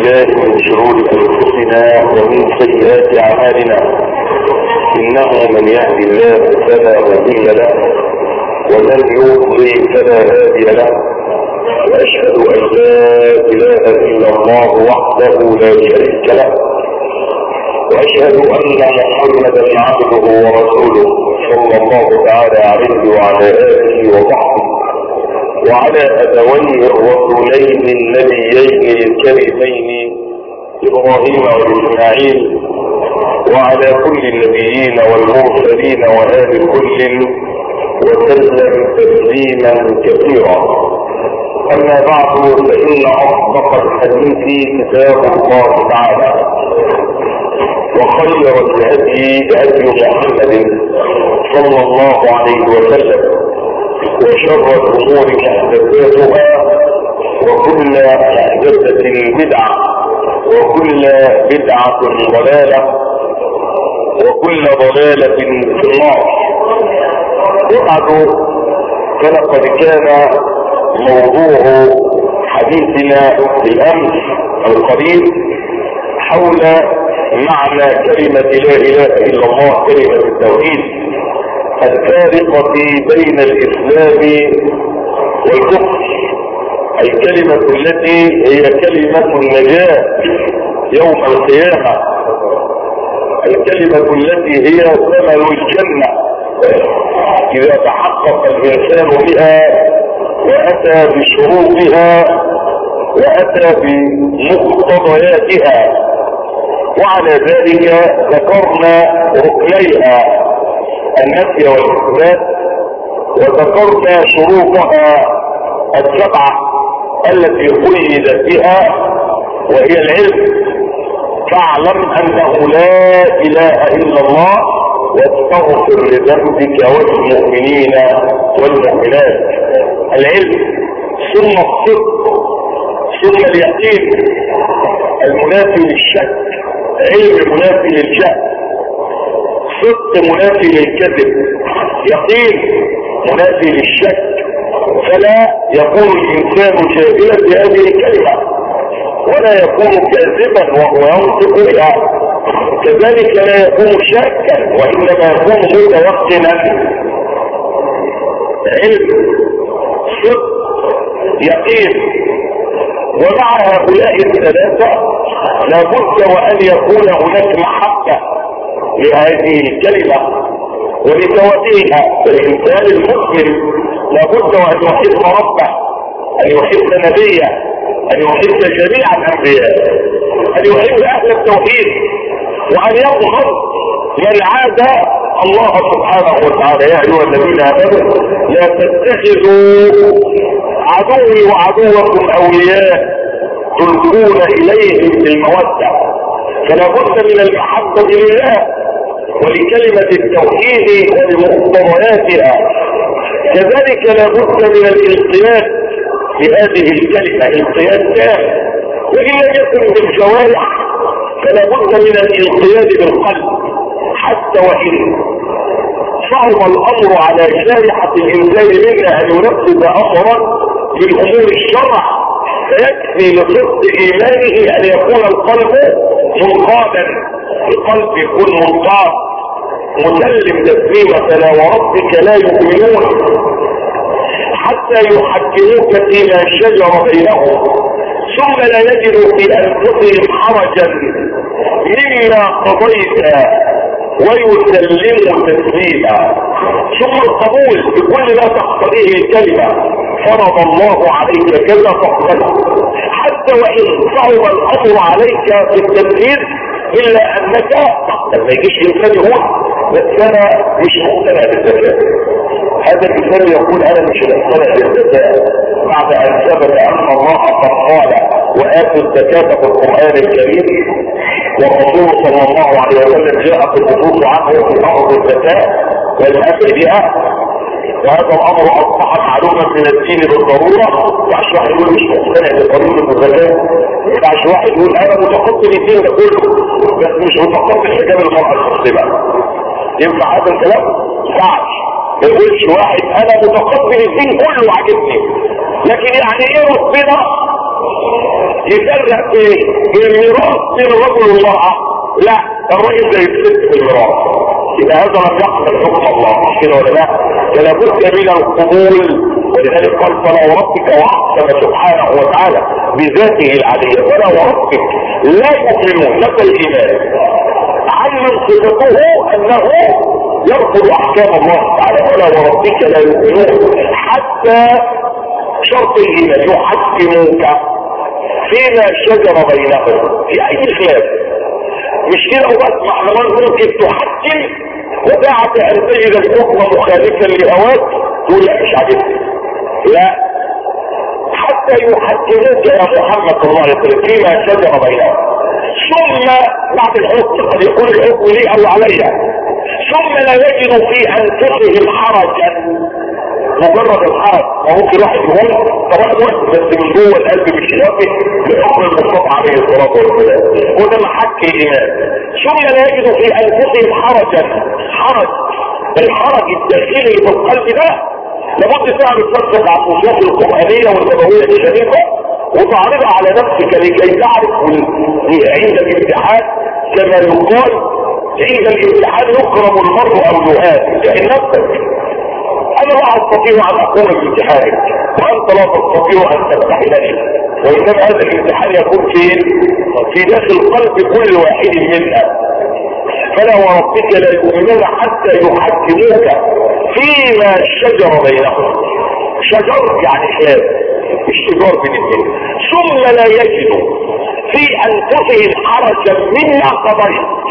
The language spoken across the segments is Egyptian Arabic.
بالله من شرور انفسنا ومن سيئات اعمالنا انه من يهدي الله فلا مضل له ومن يضلل فلا هادي له واشهد ان لا اله الا الله وحده لا شريك له واشهد ان محمدا عبده ورسوله صلى الله تعالى عليه وعلى اله وصحبه وعلى ابويه الرسولين النبيين الكريمين ابراهيم واسماعيل وعلى كل النبيين والمرسلين وآل كل وسلم تسليما كثيرا اما بعد فان اصدق الحديث كتاب الله تعالى وخير الهدي هدي محمد صلى الله عليه وسلم وشر الامور محدثاتها وكل محدثة بدعة وكل بدعة ضلالة وكل ضلالة في النار وبعد فلقد كان موضوع حديثنا بالامس القريب حول معنى كلمة لا اله الا الله كلمة التوحيد الفارقة بين الاسلام والكفر الكلمة التي هي كلمة النجاة يوم القيامة الكلمة التي هي ثمن الجنة اذا تحقق الانسان بها واتى بشروطها واتى بمقتضياتها وعلى ذلك ذكرنا ركنيها النفي والاثبات وذكرنا شروطها السبعه التي قيدت بها وهي العلم فاعلم انه لا اله الا الله واستغفر لذنبك والمؤمنين والمؤمنات العلم ثم الصدق ثم اليقين المنافي للشك علم منافي للجهل صدق منافي للكذب يقين منافي للشك فلا يكون الانسان جاهلا بهذه الكلمه ولا يكون كاذبا وهو ينطق بها كذلك لا يكون شاكا وانما يكون متيقنا علم صدق يقين ومع هؤلاء الثلاثة لابد وان يكون هناك محبة لهذه الكلمة ولتواتيها فالانسان المسلم لابد وان يحب ربه ان يحب نبيه ان يحب جميع الانبياء ان يحب اهل التوحيد وان يبغض من عاد الله سبحانه وتعالى يا ايها الذين امنوا لا تتخذوا عدوي وعدوكم اولياء تلقون اليهم بالموده فلا بد من المحبه لله ولكلمه التوحيد ولمقتضياتها كذلك لا بد من الانقياد لهذه الكلمه انقياد تام وان لم يكن بالجوارح فلا بد من الانقياد بالقلب حتى وان صعب الامر على شارحة الانسان منا ان ينفذ امرا من امور الشرع فيكفي لصدق ايمانه ان يكون القلب منقادا القلب يكون منقاد مسلم تسليمة لا وربك لا يؤمنون حتى يحكموك فيما شجر بينهم ثم لا يجدوا في انفسهم حرجا مما قضيت ويسلموا تسليما ثم القبول بكل ما تقتضيه الكلمة فرض الله عليك كذا فاقبله حتى وان صعب الامر عليك في التنفيذ الا انك ما يجيش انسان يقول بس انا مش مقتنع بالزكاه هذا الانسان يقول انا مش مقتنع بالزكاه بعد ان ثبت ان الله قد قال واتوا الزكاه في القران الكريم والرسول صلى الله عليه وسلم جاءت النصوص عنه في امر الزكاه والاكل بها وهذا الامر اصبح معلوما من الدين بالضروره ينفعش واحد يقول مش مقتنع بقانون الزكاه ما ينفعش واحد يقول انا متقبل الدين ده كله بس مش متقبل حجاب المراه المسلمه ينفع هذا الكلام؟ ما ينفعش ما يقولش واحد انا متقبل الدين كله عاجبني لكن يعني ايه ربنا يفرق بين الميراث بين الرجل والمرأة لا الراجل ده يفسد في الميراث يبقى هذا لم يقبل حكم الله مش كده ولا لا فلا بد من القبول ولذلك قال فلا وربك واقسم سبحانه وتعالى بذاته العلية فلا وربك لا يؤمنون نفى الايمان علم صفته انه يرفض احكام الله تعالى فلا وربك لا يؤمنون حتى شرط الايمان يحكموك فيما شجر بينهم في اي خلاف مش كده وبس معنى ممكن تحكم وبعد ان تجد الحكم مخالفا لهواك تقول لا مش عاجبني لا حتى يحكموك يا محمد صلى الله عليه وسلم فيما شجر بينهم ثم بعد الحكم قد يكون الحكم لي او علي ثم لا يجد في انفسهم حرجا مجرد الحرج وممكن واحد يقول طبعا واحد بس من جوه القلب مش يوافق بحكم المصطفى عليه الصلاه والسلام وده محك الايمان ثم لا يجد في انفسهم حرجا حرج الحرج الداخلي في القلب ده لابد تعمل تصدق على النصوص القرانيه والنبويه الشريفه وتعرضها على نفسك لكي تعرف عند الامتحان كما يقال عند الامتحان يكرم المرء او يهان يعني نفسك انا لا استطيع ان اقوم بامتحانك وانت لا تستطيع ان تمتحنني وانما هذا الامتحان يكون فين في داخل قلب كل واحد منا فلا وربك لا يؤمنون حتى يحكموك فيما شجر بينهم شجر يعني خلاف الشجار بين الاثنين ثم لا يجدوا في انفسهم حرجا مما قضيت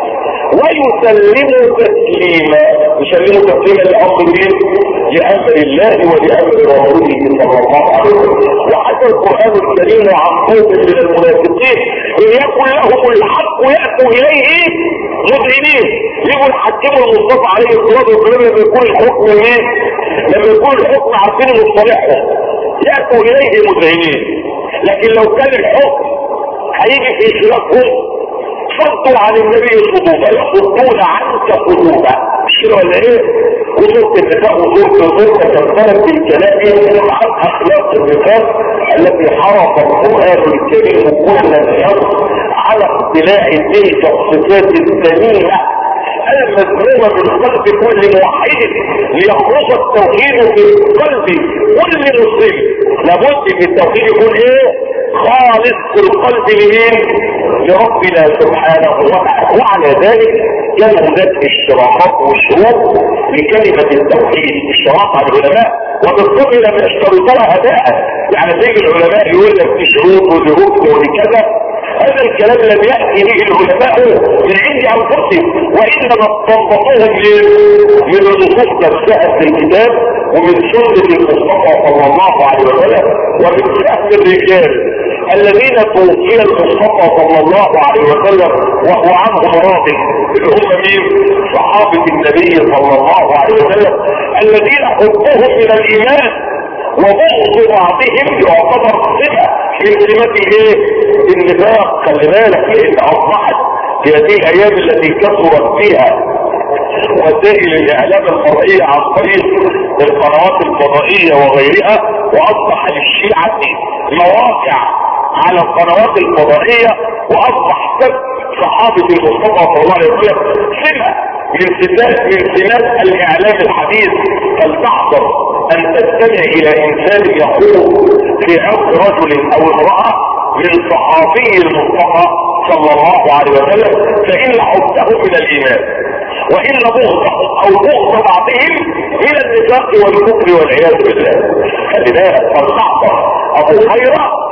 ويسلموا تسليما يسلموا تسليما لامر مين لامر الله ولامر رسوله صلى الله عليه وسلم وحتى القران الكريم عن قوم من المنافقين ان يكن لهم الحق ياتوا اليه مذعنين يجوا يحكموا المصطفى عليه الصلاه والسلام لما يكون الحكم مين لما يكون الحكم عارفين مصطلحهم ياتوا اليه مذعنين لكن لو كان الحكم هيجي في خلافهم صدوا عن النبي صدودا يصدون عنك صدودا مش كده ولا ايه وصورة النساء وصورة الغرفة تنفرد بالكلام عن اخلاق النفاق التي حرف القرآن الكريم كل الشخص على اقتلاع تلك الصفات الثمينة المذمومة من قلب كل موحد ليخرج التوحيد في قلب كل مسلم لابد في التوحيد يكون ايه خالص في القلب لمين لربنا سبحانه وتعالى وعلى ذلك كان هناك اشتراطات وشروط لكلمة التوحيد اشتراط على العلماء وبالضبط لم يشترطوها اداء يعني زي العلماء يقول لك في شروط ولركن ولكذا هذا الكلام لم يأتي به العلماء من عند انفسهم وانما استنبطوه من من النصوص نفسها في الكتاب ومن سنة المصطفى صلى الله عليه وسلم ومن فهم الرجال الذين توفي المصطفى صلى الله عليه وسلم وهو عنهم راضي اللي هم مين صحابة النبي صلى الله عليه وسلم الذين حبهم من الايمان وبغض بعضهم يعتبر صفة من صفات ايه النفاق خلي بالك لان اصبحت في هذه الايام التي كثرت فيها وسائل الاعلام المرئية عن طريق القنوات الفضائية وغيرها واصبح للشيعة مواقع على القنوات الفضائية واصبح سب صحابة المصطفى صلى الله عليه وسلم سمة من صفات من سمات الاعلام الحديث فلتحذر ان تستمع الى انسان يقول في عرض رجل او امرأة من صحابي المصطفى صلى الله عليه وسلم فان حبه من الايمان وان بغضهم او بغض بعضهم الى النفاق والكفر والعياذ بالله خلي بالك فلتحذر ابو هريره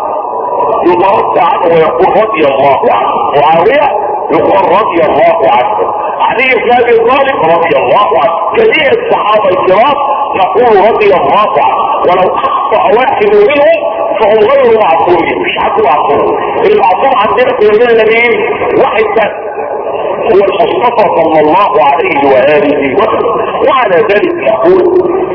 يترد عنه ويقول رضي الله عنه معاوية يقول رضي الله عنه علي بن ابي طالب رضي الله عنه جميع الصحابة الكرام يقول رضي الله عنه ولو اخطأ واحد منهم فهم غير معصومين مش عارفوا معصوم المعصوم عندنا في الملة مين واحد بس هو المصطفى صلى الله عليه وآله وسلم وعلى ذلك نقول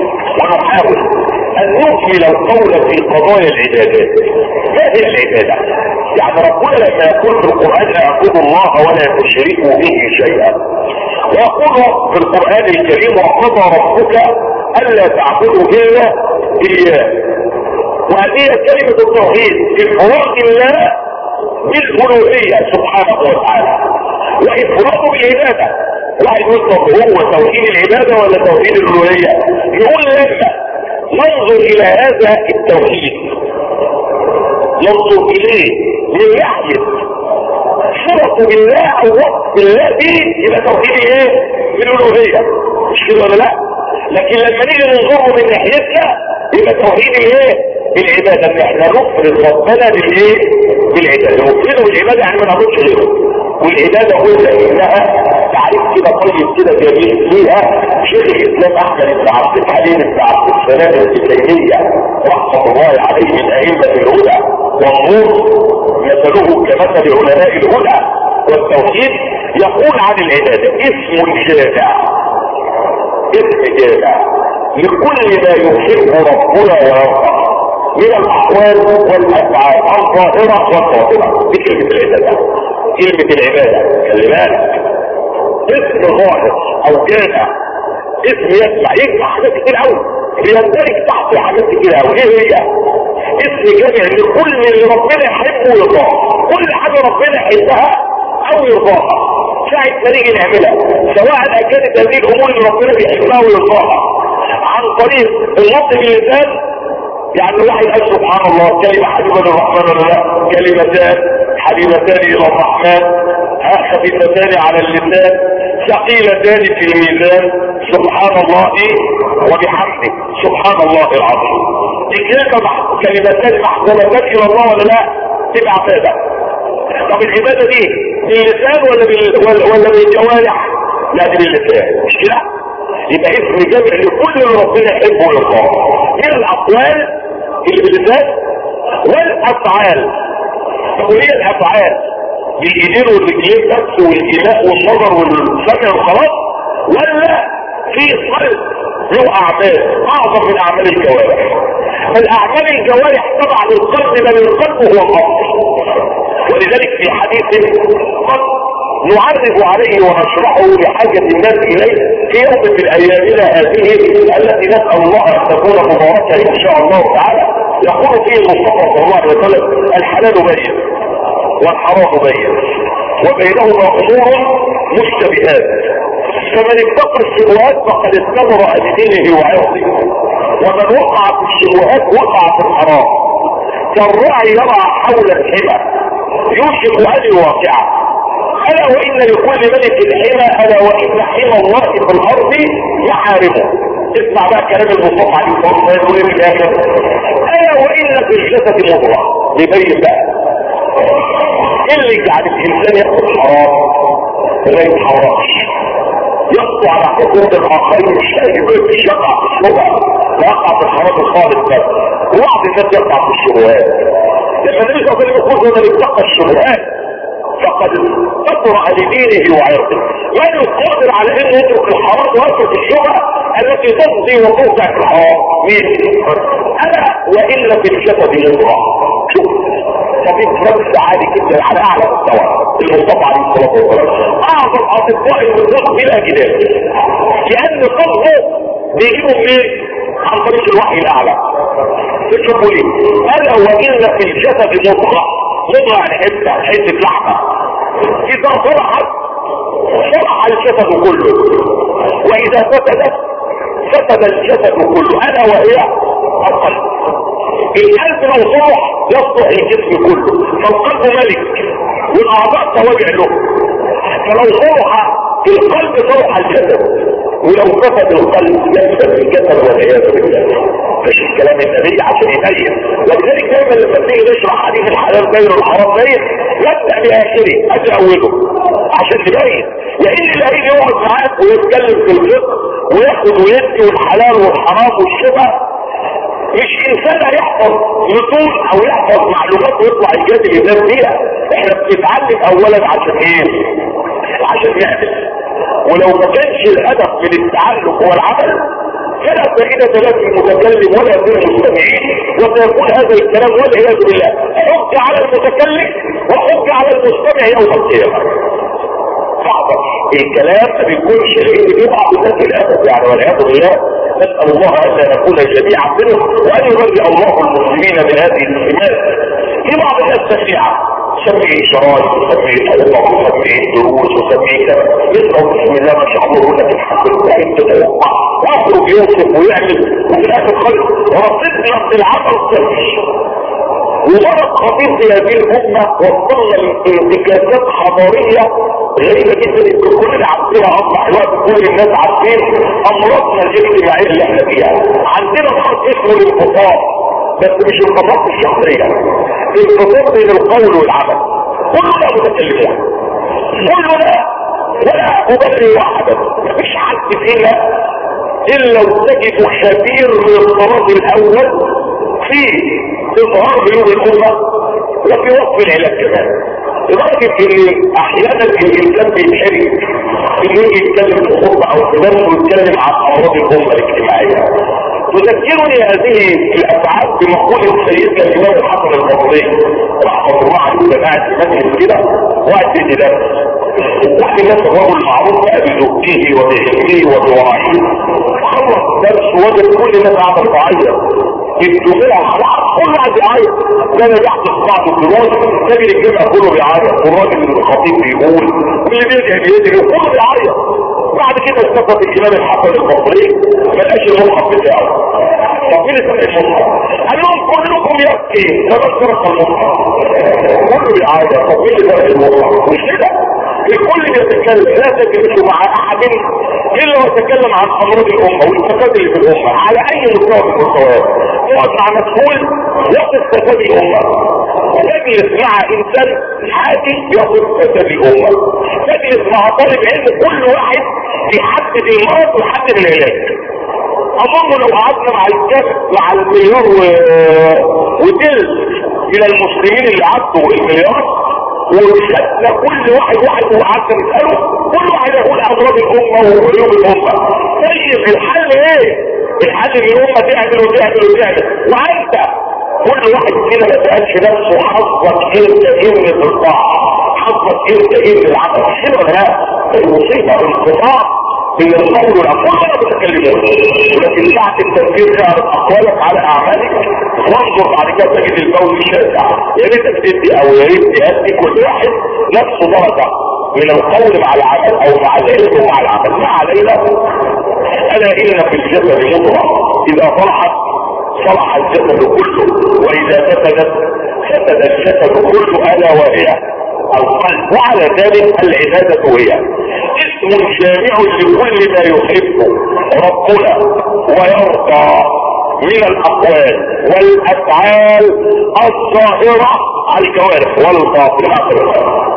ونحاول ان نكمل القول في قضايا العبادات ما هي العبادة يعني ربنا لما يقول في القرآن اعبدوا الله ولا تشركوا به شيئا ويقول في القرآن الكريم وقضى ربك الا تعبدوا الا اياه وهذه كلمة التوحيد افراد الله بالالوهية سبحانه وتعالى وافراده بالعبادة واحد يقول هو توحيد العبادة ولا توحيد الالوهية يقول لما ننظر الى هذا التوحيد ننظر اليه من ناحية صلته بالله او وصف بالله به يبقى توحيد ايه بالالوهية مش كده ولا لا لكن لما نيجي ننظره من ناحيتنا يبقى توحيد ايه بالعبادة ان احنا نفرض ربنا بالايه بالعبادة نفرضه بالعبادة يعني ما نعبدش غيره والعبادة قلنا انها تعريف كده طيب كده جميل فيها شيخ الاسلام احمد بن عبد الحليم بن عبد السلام التيمية رحمة الله عليه من ائمة الهدى والنور مثله كمثل علماء الهدى والتوحيد يقول عن العبادة اسم جامع اسم جامع لكل ما يحب ربنا ويرضى من الاحوال والافعال الظاهرة والباطنة دي كلمة العبادة كلمة العبادة خلي بالك اسم ظاهر او جامع اسم يسمع يجمع حاجات كتير قوي بيندرج تحته حاجات كتير قوي ايه هي اسم جامع لكل اللي ربنا يحبه ويرضاه كل حاجة ربنا يحبها او يرضاها ساعة ما نيجي نعملها سواء كانت هذه الامور اللي ربنا بيحبها ويرضاها عن طريق النطق باللسان يعني الواحد قال سبحان الله كلمة حبيبة للرحمن ولا لا كلمتان حبيبتان الى الرحمن خفيفتان على اللسان ثقيلتان في الميزان سبحان الله وبحمده سبحان الله العظيم دي كلمة كلمتان محزنتان الى الله ولا لا تبقى عبادة طب العبادة دي باللسان ولا بال... ولا, ولا بالجوارح لا دي باللسان مش كده يبقى اسم جامع لكل اللي ربنا يحبه ويرضاه من الاقوال اللي باللسان والافعال طب هي الافعال بالايدين والرجلين بس والايماء والنظر والسمع وخلاص ولا في قلب له اعمال اعظم من اعمال الجوارح الاعمال الجوارح طبعا للقلب بل القلب هو الاصل ولذلك في حديث قد نعرض عليه ونشرحه لحاجة الناس إليه في يوم من أيامنا هذه التي نسأل الله أن تكون مباركة إن شاء الله تعالى يقول فيه المصطفى صلى الله عليه وسلم الحلال بين والحرام بين وبينهما أمور مشتبهات فمن اتقى الشبهات فقد استبرأ لدينه وعرضه ومن وقع في الشبهات وقع في الحرام كالرعي يرعى حول الحمى يوشك أن يواقعه ألا وإن لكل ملك حمى ألا وإن حمى الله في الأرض محارمه اسمع بقى كلام المصطفى عليه الصلاة والسلام يقول في الآخر ألا وإن في الجسد مضغة يبين بقى اللي يجعل الإنسان يأخذ حرام ولا يتحركش يقطع على حقوق الآخرين مش يقول في يقع في الشبهة ويقع في الحرام الخالص بس وبعض الناس يقع في الشبهات لما النبي صلى الله عليه وسلم يقول من اتقى الشبهات فقد تطرع لدينه وعرضه من القادر على انه يترك الحرام ويترك الشبهة التي تفضي وتوقع في الحرام مين انا وان في الجسد مضغة شوف طبيب نفس عادي جدا على اعلى مستوى المصطفى عليه الصلاه والسلام اعظم اطباء الوجود بلا جدال لان قصده بيجيبوا منين عن طريق الوحي الاعلى تشوفوا ليه الا وان في الجسد مضغه مضغه يعني حته حته لحمه اذا صلحت صلح الجسد كله واذا فسدت فسد الجسد كله الا وهي القلب القلب لو صلح يصلح الجسم كله فالقلب ملك والاعضاء تواجع له فلو صلح القلب صلح الجسد ولو فسد القلب يفسد الجسد والعياذ بالله مش كلام النبي عشان يبين ولذلك دايما لما تيجي نشرح حديث الحلال بين والحرام بين يبدا باخره ادي اوله عشان تبين لان اللي هيجي يقعد معاك ويتكلم في الفقه وياخد ويدي والحلال والحرام والشبه مش انسان هيحفظ نصوص او يحفظ معلومات ويطلع الجاد اللي الناس فيها احنا بنتعلم اولا عشان ايه عشان نعمل ولو ما كانش الهدف من التعلم هو العمل فلا فائدة لا في المتكلم ولا في المستمعين وسيكون هذا الكلام والعياذ بالله حج على المتكلم وحج على المستمع يوم القيامة صعبة الكلام ما بيكونش لان في بعض الناس للاسف يعني والعياذ بالله نسأل الله أن نكون جميعا منهم وأن يبرئ الله المسلمين من هذه السمات في بعض الناس تشيعة سمي شرايط وسمي توقف وسمي دروس وسمي يقرأ بسم الله ما شاء الله يقول لك الحمد لله انت توقع واخرج يوسف ويعمل وفي الاخر خالص رصدنا في العمل الصحي ومرض خطير في هذه الأمة وصلنا لانتكاسات حضارية غريبة جدا كل اللي عارفينها أصبح الوقت كل الناس عارفين أمراضنا الاجتماعية اللي احنا فيها عندنا مرض اسمه الانفصام بس مش الانفصام في الشخصية الانفصام بين القول والعمل كلنا متكلمون كلنا ولا أبرر واحدا مفيش حد فينا إلا وتجد خبير من الطراز الأول في اظهار بيوم الامة وفي وصف العلاج كمان لدرجة ان احيانا الانسان بيتحرج انه يجي يتكلم في خطبة او في درس ويتكلم عن امراض الامة الاجتماعية تذكرني هذه الافعال بمقولة سيدنا الامام الحسن البصري رحمه الله عليه جماعة مجلس كده وقت الدرس وكل الناس الرجل المعروف بقى بزوجته وبحلمه وبوراعيه خلص الدرس وجد كل الناس قاعدة تعيط الدموع كل واحد بيعيط ده انا بيحدث بعض الدروس تجد الجمع كله بيعيط والراجل الخطيب بيقول واللي بيدعي بيدعي وكله بيعيط بعد كده استفدت الامام الحسن البصري ما لقاش المصحف بتاعه طب مين سمع المصحف؟ قال لهم كلكم يبكي فبس سرق المصحف كله بيعيط طب مين اللي سرق المصحف؟ مش كده الكل بيتكلم لا تجلسوا مع احد الا ويتكلم عن امراض الامه والفساد اللي في الامه على اي مستوى من المستويات يقعد مع مسؤول يصف فساد الامه تجلس مع انسان حاجي يصف فساد الامه تجلس مع طالب علم كل واحد يحدد المرض ويحدد العلاج اظن لو قعدنا مع الكاف مع المليار و... وتلت من المسلمين اللي عدوا المليار وخدنا كل واحد واحد وقعدنا نسأله كل واحد يقول امراض الامة وعيوب الامة طيب الحل ايه الحل ان الامة تعمل وتعمل وتعمل وانت كل واحد فينا ما سألش نفسه حظك انت ايه من الانقطاع حظك انت ايه من العمل حلو ولا لا المصيبة الانقطاع من القول والافعال ولا متكلمون ولكن ساعة التفكير تعرف اقوالك على اعمالك وانظر بعد كده تجد القول الشاسع يا ريتك تدي او يا ريت تهدي كل واحد نفسه درجة من القول مع العمل او مع العلم ومع العمل ما علينا الا ان في الجسد مضغة اذا صلحت صلح الجسد كله واذا فسدت فسد الجسد كله الا وهي القلب وعلى ذلك العبادة هي اسم جامع لكل ما يحبه ربنا ويرضى من الاقوال والافعال الظاهرة على الجوارح والباطنة على الجوارح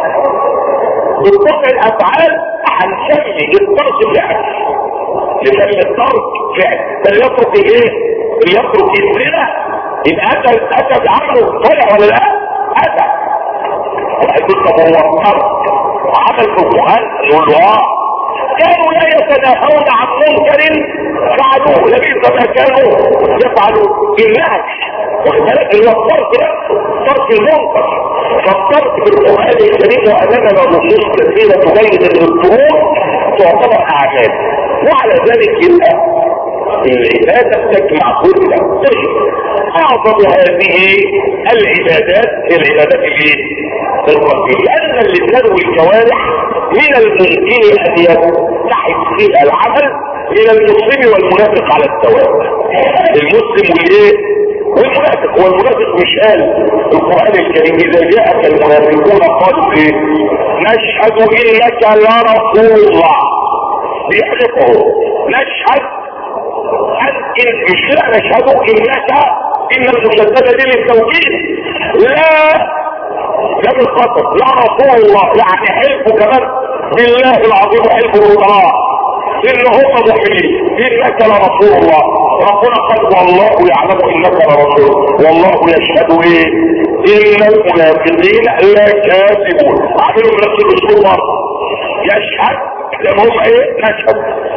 بالطبع الافعال هنسمي الترك فعل نسمي الترك فعل فليترك ايه ليترك الزنا يبقى اتى اتى بعمله طلع ولا لا اتى وهيقول طب هو الترك عمل في القرآن يقول له اه كانوا لا يتناهون عن منكر فعلوه لبئس ما كانوا يفعلون النهج واخد بالك اللي هو الترك نفسه ترك المنكر فالترك في القرآن الكريم وأمامنا نصوص كثيرة تبين ان الطرق تعتبر أعمال وعلى ذلك يبقى العبادة تجمع كل طيب اعظم هذه العبادات العبادات الايه القلبية لان اللسان والجوارح من الممكن ان يتحد فيها العمل من المسلم والمنافق على السواء المسلم والايه والمنافق والمنافق مش قال القرآن الكريم اذا جاءك المنافقون قالوا ايه نشهد انك لا رسول الله بيحلفه نشهد ان مش لا نشهد انك ان المشددة دي للتوكيد لا لا بالخطر لا رسول الله يعني حلفه كمان بالله العظيم حلفه بالطلاق ان هم مؤمنين انك لرسول الله ربنا قال والله يعلم انك لرسول والله يشهد ايه ان المنافقين لكاذبون عملوا نفس الاسلوب يشهد لما هم ايه نشهد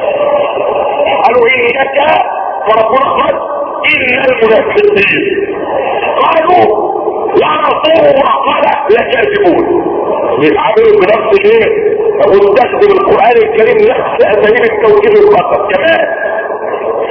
قالوا انك فربنا قال ان المنافقين قالوا لا رسول الله قال لكاذبون بيتعاملوا بنفس الايه وتستخدم القران الكريم نفس اساليب التوجيه الخطر كمان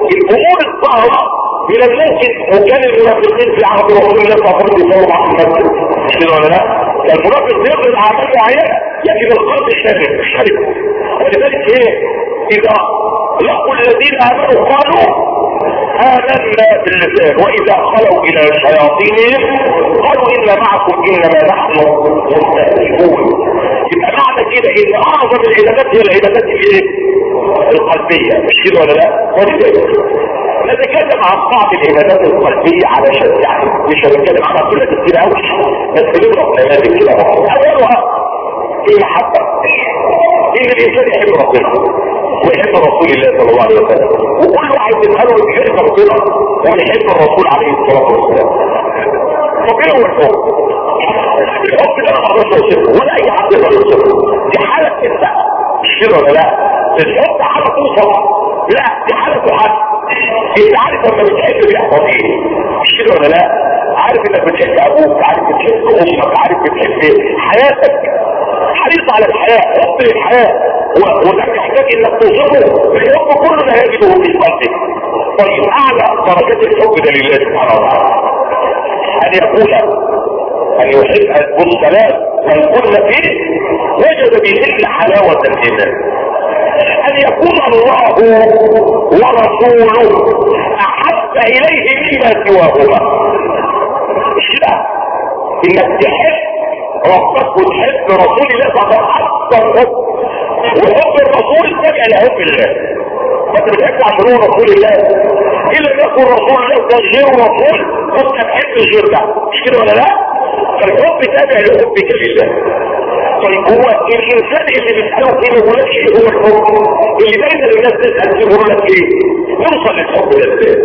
الامور الظاهرة من الممكن وكان المنافقين في عهد رسول الله صلى الله عليه وسلم يصلوا معهم المسجد مش كده ولا لا؟ كان المنافق بيقضي اعمال معينه لكن القلب شامل مش شارك ولذلك ايه؟ اذا لقوا الذين امنوا قالوا آمنا باللسان وإذا خلوا إلى شياطينهم قالوا إنا معكم إنما نحن مستهزئون يبقى معنى كده إن أعظم العبادات هي العبادات الإيه؟ القلبية مش كده ولا لا؟ ولذلك نتكلم عن بعض العبادات القلبية علشان يعني مش هنتكلم عنها كلها كتير قوي بس نضرب نماذج كده أولها المحبة إن الإنسان يحب ربنا ويحب رسول الله صلى الله عليه وسلم وكل واحد يسأله يحب ربنا ويحب الرسول عليه الصلاة والسلام ربنا هو الحب الحب ده ما اقدرش اوصفه ولا اي حد يقدر يوصفه دي حالة انت مش كده ولا لا الحب حالة توصف لا دي حالة تحس انت عارف لما بتحب بيحصل ايه مش كده ولا لا عارف انك بتحب ابوك عارف بتحب امك عارف بتحب حياتك حريص على الحياة حب للحياة وده تحتاج انك توصفه الحب كله لا يجده في قلبك طيب اعلى درجات الحب ده لله سبحانه وتعالى ان يقول ان يحب السلام من كل فيه وجد بهن حلاوة الايمان ان يكون الله ورسوله احب اليه مما سواهما مش لا انك تحب ربك وتحب رسول الله صلى الله عليه وسلم حب وحب الرسول تبع لحب الله فانت بتحب عشان هو رسول الله ان لم يكن رسول الله ده غير رسول فانت تحب الغير ده مش كده ولا لا؟ فالحب تابع لحبك لله طيب هو الانسان اللي بيسأله كده يقول لك ايه هو الحب اللي دايما الناس تسأل فيه يقول لك ايه نوصل للحب ده ازاي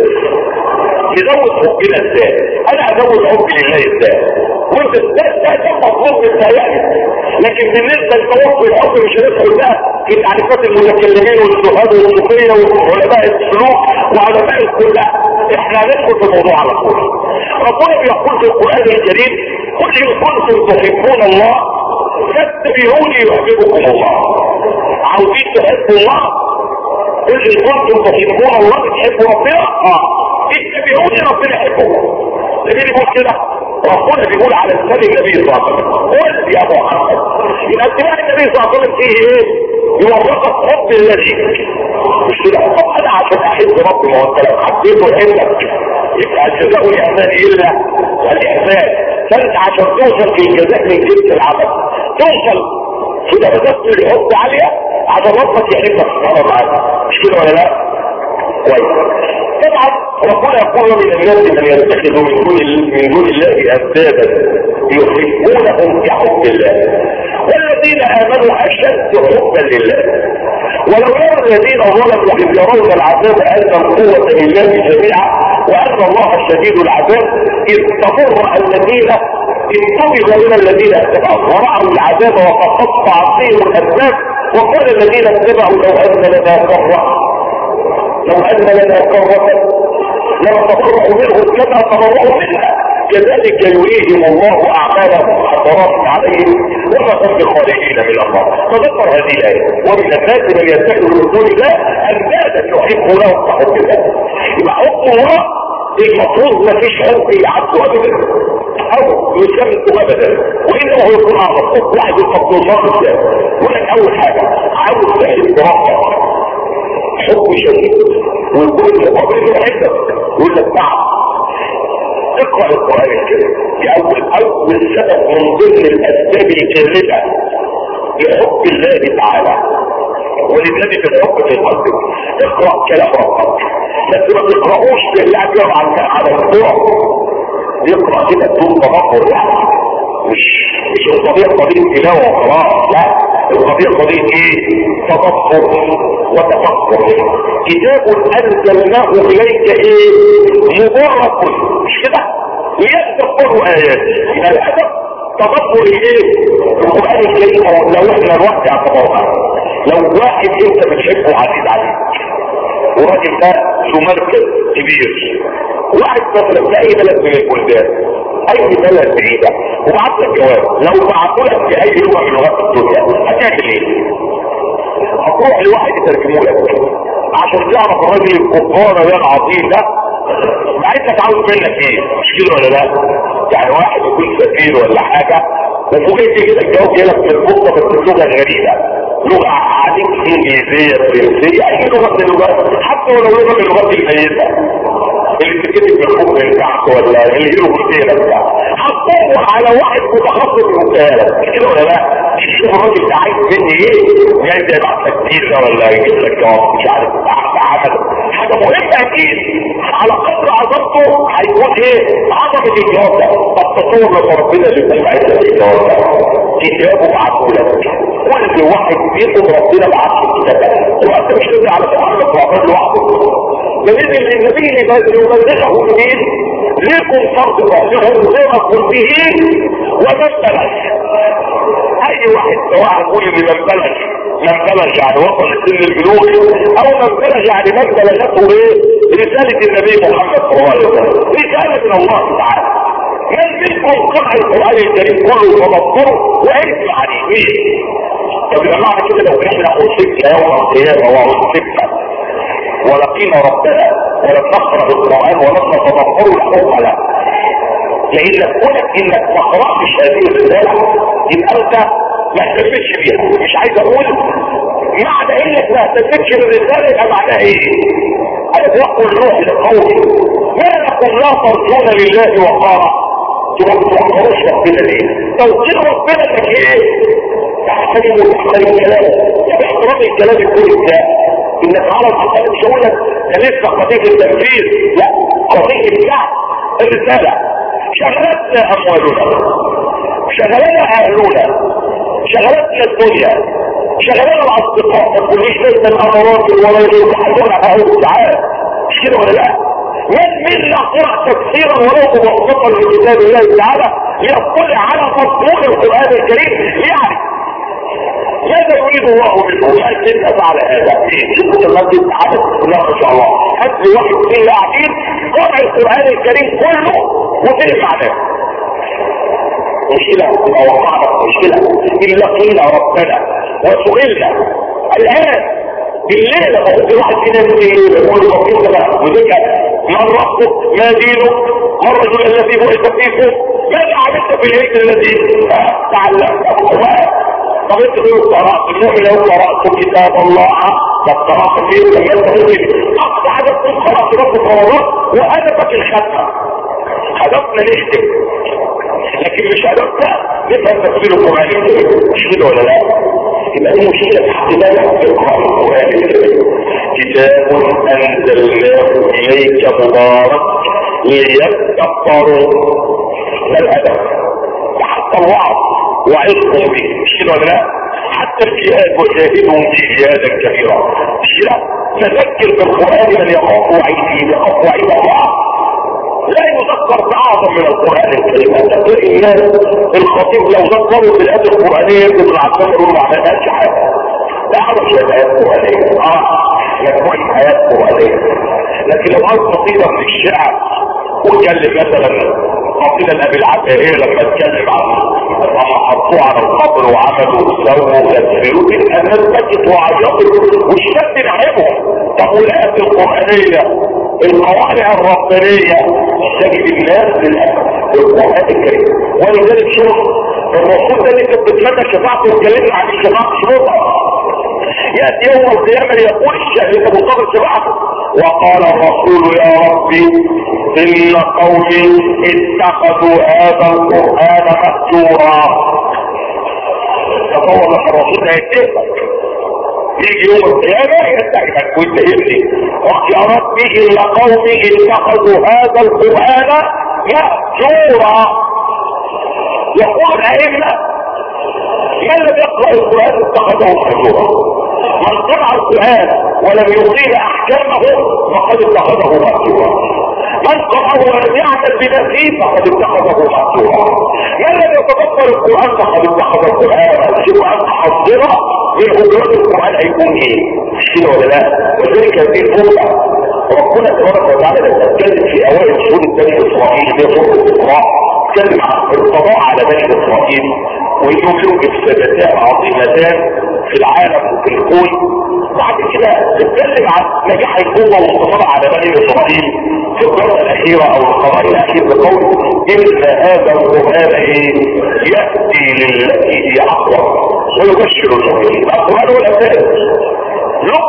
نزود حبنا ازاي انا ازود حبي لله ازاي وانت ده ده ده مطلوب بالتهيألي لكن بالنسبه لتوقف الحب مش هندخل بقى في تعريفات المتكلمين والزهاد والصوفيه وعلماء السلوك وعلماء الكلها احنا هندخل في الموضوع على طول ربنا بيقول في القران الكريم قل ان كنتم تحبون الله فاتبعوني يحببكم الله عاوزين تحبوا الله قل ان كنتم تحبون الله بتحبوا ربنا اه اتبعوني ربنا يحبكم ده مين بيقول كده ربنا بيقول على لسان النبي صلى الله عليه وسلم قل يا محمد يبقى اتباع النبي صلى الله عليه وسلم فيه ايه يوافقك حب الذي مش كده طب انا عشان احب ربي ما هو انت لو حبيته يحبك يبقى الجزاء الاحسان الا الاحسان فانت عشان توصل في الجزاء من جنس العمل توصل كده بدأت الحب عالية عشان ربك يحبك سبحانه وتعالى مش كده ولا لا؟ كويس طبعا ربنا يقول من الناس من يتخذ من دون من دون الله اندادا يحبونهم كحب الله والذين امنوا اشد حبا لله ولو يرى الذين ظلموا اذ يرون العذاب ان القوه لله جميعا وان الله شديد العذاب اذ تبرأ الذين انتبهوا من الذين اتبعوا ورأوا العذاب وتقطع فيهم الاسباب وقال الذين اتبعوا لو ان لنا كره لو ان لنا كرة لما تبرأوا منهم كما تبرأوا منها كذلك يريهم الله اعمالهم حسرات عليهم وما هم بخارجين من الله تذكر هذه الايه ومن الناس من يتخذ من دون الله اندادا يحب لهم كحب الله يبقى حب الله المفروض ما فيش حب يعبده ابدا او يسمته ابدا وانه هو يكون اعظم حب واحد يقبل الله ازاي يقول لك اول حاجه عاوز تحب ربك حب شديد ويكون مقابل يحبك يقول لك تعب اقرا القران الكريم دي اول اول سبب من ضمن الاسباب الجاذبه لحب الله تعالى ولذلك الحب في القلب اقرا كلام ربك بس ما تقراوش بالله يقرا على على الصوره يقرا كده بدون تفكر يعني مش مش القضيه قضيه تلاوه وخلاص لا القضيه قضيه ايه تفكر وتفكر كتاب انزلناه اليك ايه مبارك مش كده ليتدبروا اياته يبقى الهدف تدبر ايه القران الكريم لو احنا الوقت اعتبرنا لو واحد انت بتحبه عزيز عليك وراجل ده ذو مركز كبير واحد مثلا في اي بلد من البلدان اي بلد بعيدة وبعت لك جواب لو بعتوا لك في اي لغة من لغات الدنيا هتعمل ايه هتروح لواحد يترجمه لك عشان تعرف الراجل الكفار ده العظيم ده بعد انت عاوز منك ايه مش كده ولا لا يعني واحد يكون سفير ولا حاجه وفوجئت كده الجواب جالك من البوسطه بس لغه غريبه لغه عليك انجليزيه فرنسيه اي لغه من اللغات حتى ولو لغه من اللغات الميته اللي بتتكتب بالحب من تحت ولا الهيروغليفيه بتاع هتدور على واحد متخصص في المسائله كده ولا لا شوف الراجل ده عايز مني ايه يعني زي بعت لك كتير ولا يجيب لك جواب مش عارف عمل حاجه مهمه اكيد على قدر عظمته هيكون ايه عظمه الجواب ده طب تصور لما ربنا اللي يكون عايز الجواب ده كتابه بعته لك كل واحد فيكم ربنا بعت له كتاب وانت مش تدري على سبحانه وتعالى لوحده دليل ان النبي يبلغه مين ليكم فرض ربهم غيركم به ومن بلغ اي واحد سواء نقول ان من بلغ من بلغ يعني وصل لسن البلوغ او من بلغ يعني من بلغته ايه رسالة النبي محمد صلى الله عليه وسلم رسالة من الله تعالى من منكم قرأ القرآن الكريم كله ومذكره وعرف يعني مين طب يا جماعه كده لو احنا اوصفنا يوم القيامه واوصفنا ولقينا ربنا ولم نقرا القران ولم نتذكره الحكم له لان كونك انك ما قراتش هذه الرساله يبقى انت ما اهتمتش بيها مش عايز اقول معنى انك ما اهتمتش بالرساله يبقى معناها ايه؟ انا بقول الروح لقومي ما لكم لا ترجون لله وقارا تبقى تفكروش ربنا ليه؟ توصيل ربنا انك ايه؟ تحترم وتحترم الكلام يعني احترام الكلام يكون ازاي؟ انك على الحقيقة مش هقول لك ده لسه قضية التنفيذ لا قضية الشعب الرسالة شغلتنا اموالنا شغلنا اهلنا شغلتنا الدنيا شغلنا الاصدقاء ما تقوليش لسه الامارات ولا يحضرنا اهل تعالى مش كده ولا لا من منا قرأ تفسيرا ولو موثقا لكتاب الله تعالى ليطلع على مضمون القران الكريم يعني ماذا يريد الله منه لكن افعل هذا شوف المسجد عدد لا ما شاء الله هات لي واحد اثنين قاعدين قرأ القران الكريم كله وفين معناه مشكلة او وقعنا مشكلة إلا قيل ربنا وسئلنا الآن بالليل لما قلت واحد فينا بالليل يقول ربنا بقى وذكر من ربك ما دينك ما الرجل الذي بعث فيكم ماذا عملت في العيد الذي تعلمته طب انت تقول قرأت المؤمن لو قرأت كتاب الله طب قرأت فيه لما انت مؤمن اقطع ده تقول قرأت رب قرارات وهدفك الختمة هدفنا نختم لكن مش هدفنا نفهم تفسير القرآن الكريم مش كده ولا لا؟ يبقى دي مشكلة في احتمال القرآن القرآن الكريم كتاب انزلناه اليك مبارك ليتدبروا ده الهدف حتى الوعظ وعظهم به مش كده ولا لا؟ حتى الجهاد وجاهدهم به جهادا كبيرا مش كده؟ فذكر بالقرآن من يخاف وعيد يخاف وعيد الله لا يذكر بأعظم من القرآن الكريم أنت تلاقي الناس الخطيب لو ذكروا في الآيات القرآنية يمكن العسل يقولوا ما عملناش حاجة تعرف شوية آيات قرآنية اه مجموعة آيات قرآنية لكن لو قال قصيدة من الشعر واتكلم مثلا قصيدة الأبي العباهية لما اتكلم عن لما حطوه على القبر وعملوا وسووا وكسروا الناس بكت وعيطت والشاب نعمهم طب والآيات القرآنية القواعد الربانية تجد الناس للأسف القرآن الكريم ولذلك شوف الرسول ده اللي كانت بتمنى شفاعته واتكلمنا عن الشفاعة شروطها يأتي يوم القيامة ليقول الشهر مصاب شفاعته وقال الرسول يا ربي إن قومي اتخذوا هذا القرآن مهجورا تصور لك الرسول ده يتفق يجي يوم القيامة يستعجبك وانت ابني يا ربي إن قومي اتخذوا هذا القرآن مهجورا يقول الأئمة من لم يقرأ القرآن اتخذه مهجورا من قرأ القرآن ولم يطيل أحكامه فقد اتخذه مهجورا من قرأه ولم يعمل بنفسه فقد اتخذه مهجورا من لم يتدبر القرآن فقد اتخذ القرآن مهجورا محضرا من هجرات القرآن هيكون ايه؟ مش كده ولا لا؟ وذلك هذه الفرصة ربنا تبارك وتعالى لما اتكلم في اوائل سورة بني اسرائيل اللي هي سورة الاسراء اتكلم عن القضاء على بني اسرائيل وانهم لهم افسادتان عظيمتان في العالم وفي الكون بعد كده نتكلم عن نجاح الامه والانتصار على بني اسرائيل في القرن الاخيره او القرن الاخير بقول ان هذا القران ايه ياتي للتي هي اقوى ويبشر المؤمنين القران هو الاساس لا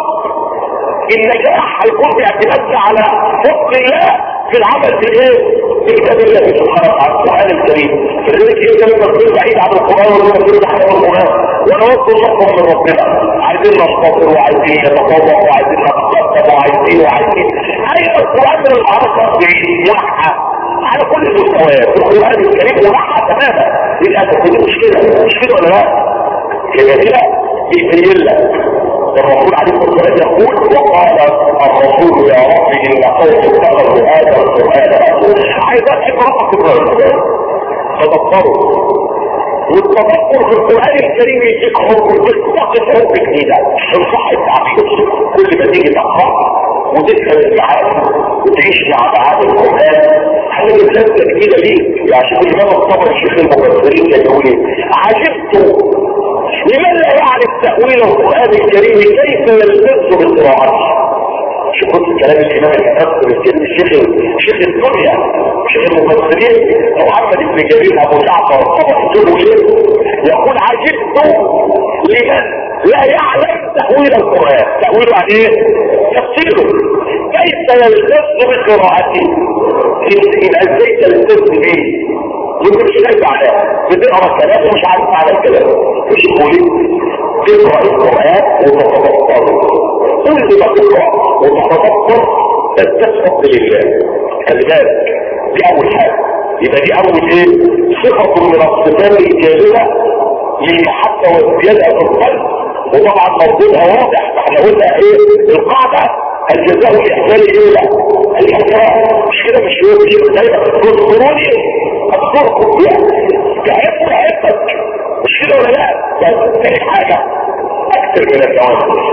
النجاح هيكون باعتمادنا على فضل الله في العمل في ايه في كتاب الله سبحانه وتعالى القران الكريم فلذلك انت لما تكون بعيد عن القران ولما تكون بعيد عن القران ونوصل نصر من ربنا عايزين ننتصر وعايزين نتطور وعايزين نتقدم وعايزين وعايزين ايوه القران من المعركه منحى على كل المستويات القران الكريم منحى تماما للاسف دي مشكله مش كده ولا لا؟ كده كده يبين لك الرسول عليه الصلاه والسلام يقول وقال الرسول يا رب ان قوم اتخذوا هذا القران عايز احب رقم القران تدبروا والتدبر في القران الكريم يديك حب تستقل حب جديده الصح التعقيد كل ما تيجي تقرا وتفهم المعاني وتعيش مع معاني القران حاجه لذه جديده ليك يعني شوف الامام الطبري شيخ المفسرين كان يقول ايه عجبت لمن لا يعرف تأويل القرآن الكريم كيف يلتز بالقراءات شوفوا كلام الإمام المفسر الكريم الشيخ شيخ الدنيا شيخ المفسرين محمد بن جرير أبو جعفر الطبري يقول عجبت لمن لا يعلم تأويل القرآن تأويله عن ايه؟ تفسيره كيف يلتز بقراءته إن ازاي تلتز به ممكن مش لاقي معناه بتقرا كلام ومش عارف معنى الكلام مش تقولي تقرا القران وتتفكر كل ما تقرا وتتفكر تستسقط لله خلي بالك دي اول حاجه يبقى دي اول ايه صفه من الصفات الجالبه للمحبه والزياده في القلب وطبعا موضوعها واضح احنا قلنا ايه القاعده الجزاء الاحسان ايه لا الاحسان مش كده مش هو مش دايما تذكروني اذكركم تحب تحبك مش كده ولا لا بس تاني حاجه اكثر من الجواز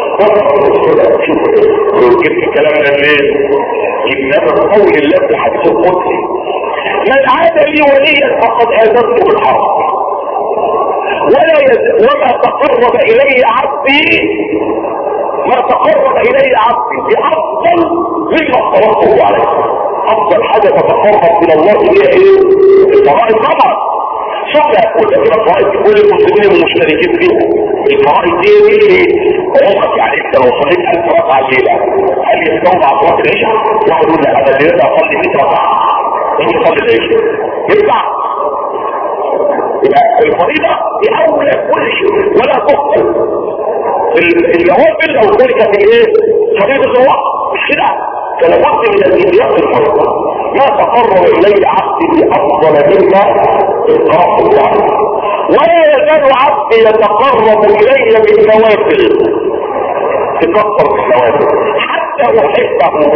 شوف جبت الكلام ده منين انما قول الله في حديث القدسي من عاد لي وليا فقد اذنته بالحرب ولا يز... وما تقرب الي عبدي ما تقرب الي عبدي بافضل مما افترضته عليه افضل حاجه تتقرب الى الله هي ايه الفرائض طبعا ثم يقول لك الفرائض كل المسلمين المشتركين فيها الفرائض دي دي عمرك يعني انت لو صليت 1000 ركعه الليله هل يستوى مع صلاه العشاء؟ واحد يقول لا انا الليله اصلي 100 ركعه انت تصلي العشاء ينفع يبقى الفريضه دي اولى كل شيء ولا تقبل النوافل لو تركت الايه؟ فريضه الوقت مش كده فلابد من الاتيان الفريضه ما تقرب الي عبدي بافضل مما اقراه الله ولا يزال عبدي يتقرب الي بالنوافل تكثر في النوافل حتى احبه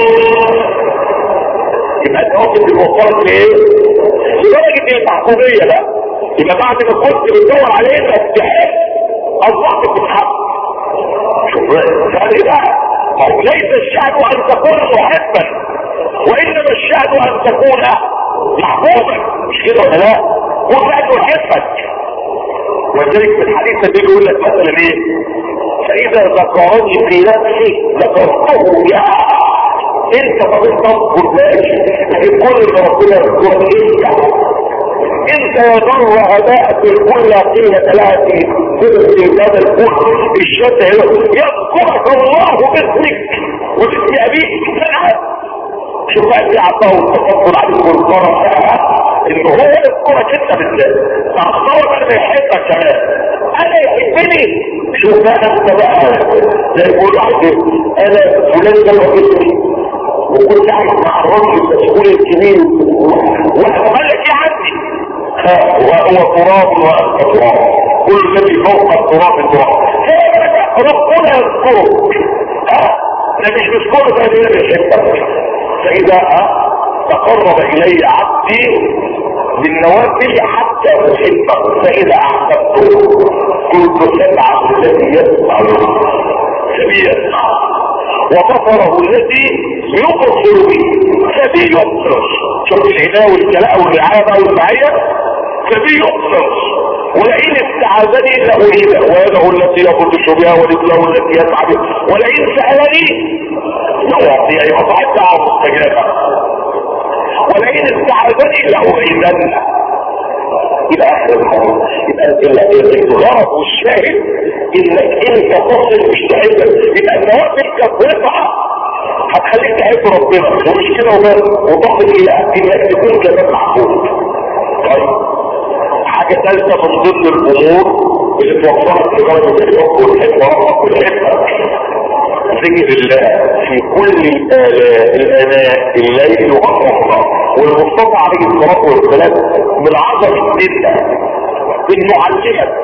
يبقى النوافل بتوصلك لايه؟ لدرجه المحكوميه بقى يبقى بعد ما كنت بتدور عليه انك تحب اصبحت بتحب شوف يعني بقى أو ليس الشأن أن تكون محبا وإنما الشأن أن تكون محبوبا مش كده ولا لا؟ وفعل يحبك ولذلك في الحديث ده بيقول لك مثلا ايه؟ فإذا ذكرني في نفسي ذكرته يا انت ما بتذكر ماشي لكن كل اللي ربنا يذكرك انت انت يا ذره هداء الكل قيمة لها في في هذا الكل الشتى يذكرك الله باسمك وباسم ابيك سنعت شوف بقى اللي عطاه التفضل عليك والكرم ان هو يذكرك انت بالذات فاختار انا يحبك كمان انا يحبني شوف بقى انت بقى زي يقول واحد انا فلان ده وحبني وكنت قاعد مع الراجل المسؤول الكبير وقال لك يا عمي وهو تراب وانت تراب كل الذي فوق التراب تراب ربنا يذكرك انا مش مذكور فهذه بيحبك فاذا تقرب الي عبدي بالنوافل حتى احبه فاذا احببته كنت سمعه الذي يسمع الذي يسمع وبصره الذي يبصر به فبي يبصر شوف العناية والكلاء والرعاية والرعاية فدي يقصر ولئن استعاذني لأريده ويده التي يبطش بها ورجله التي يسعى بها ولئن سألني لأعطي أي مصعد دعوة مستجابة ولئن استعاذني لأريدن الى اخر الحديث يبقى الغرض والشاهد انك انت تصل مش تعبك يبقى النوافل كانت وسعه هتخليك تحب ربنا ومش كده وبس وتصل الى انك تكون كمان محبوب طيب حاجه ثالثه من ضمن الامور اللي توصلك لدرجه الحب والحب وربك والحب ذكر الله في كل الآلاء الآناء الليل والرحمة والمصطفى عليه الصلاة والسلام من عظمة جدا انه علمك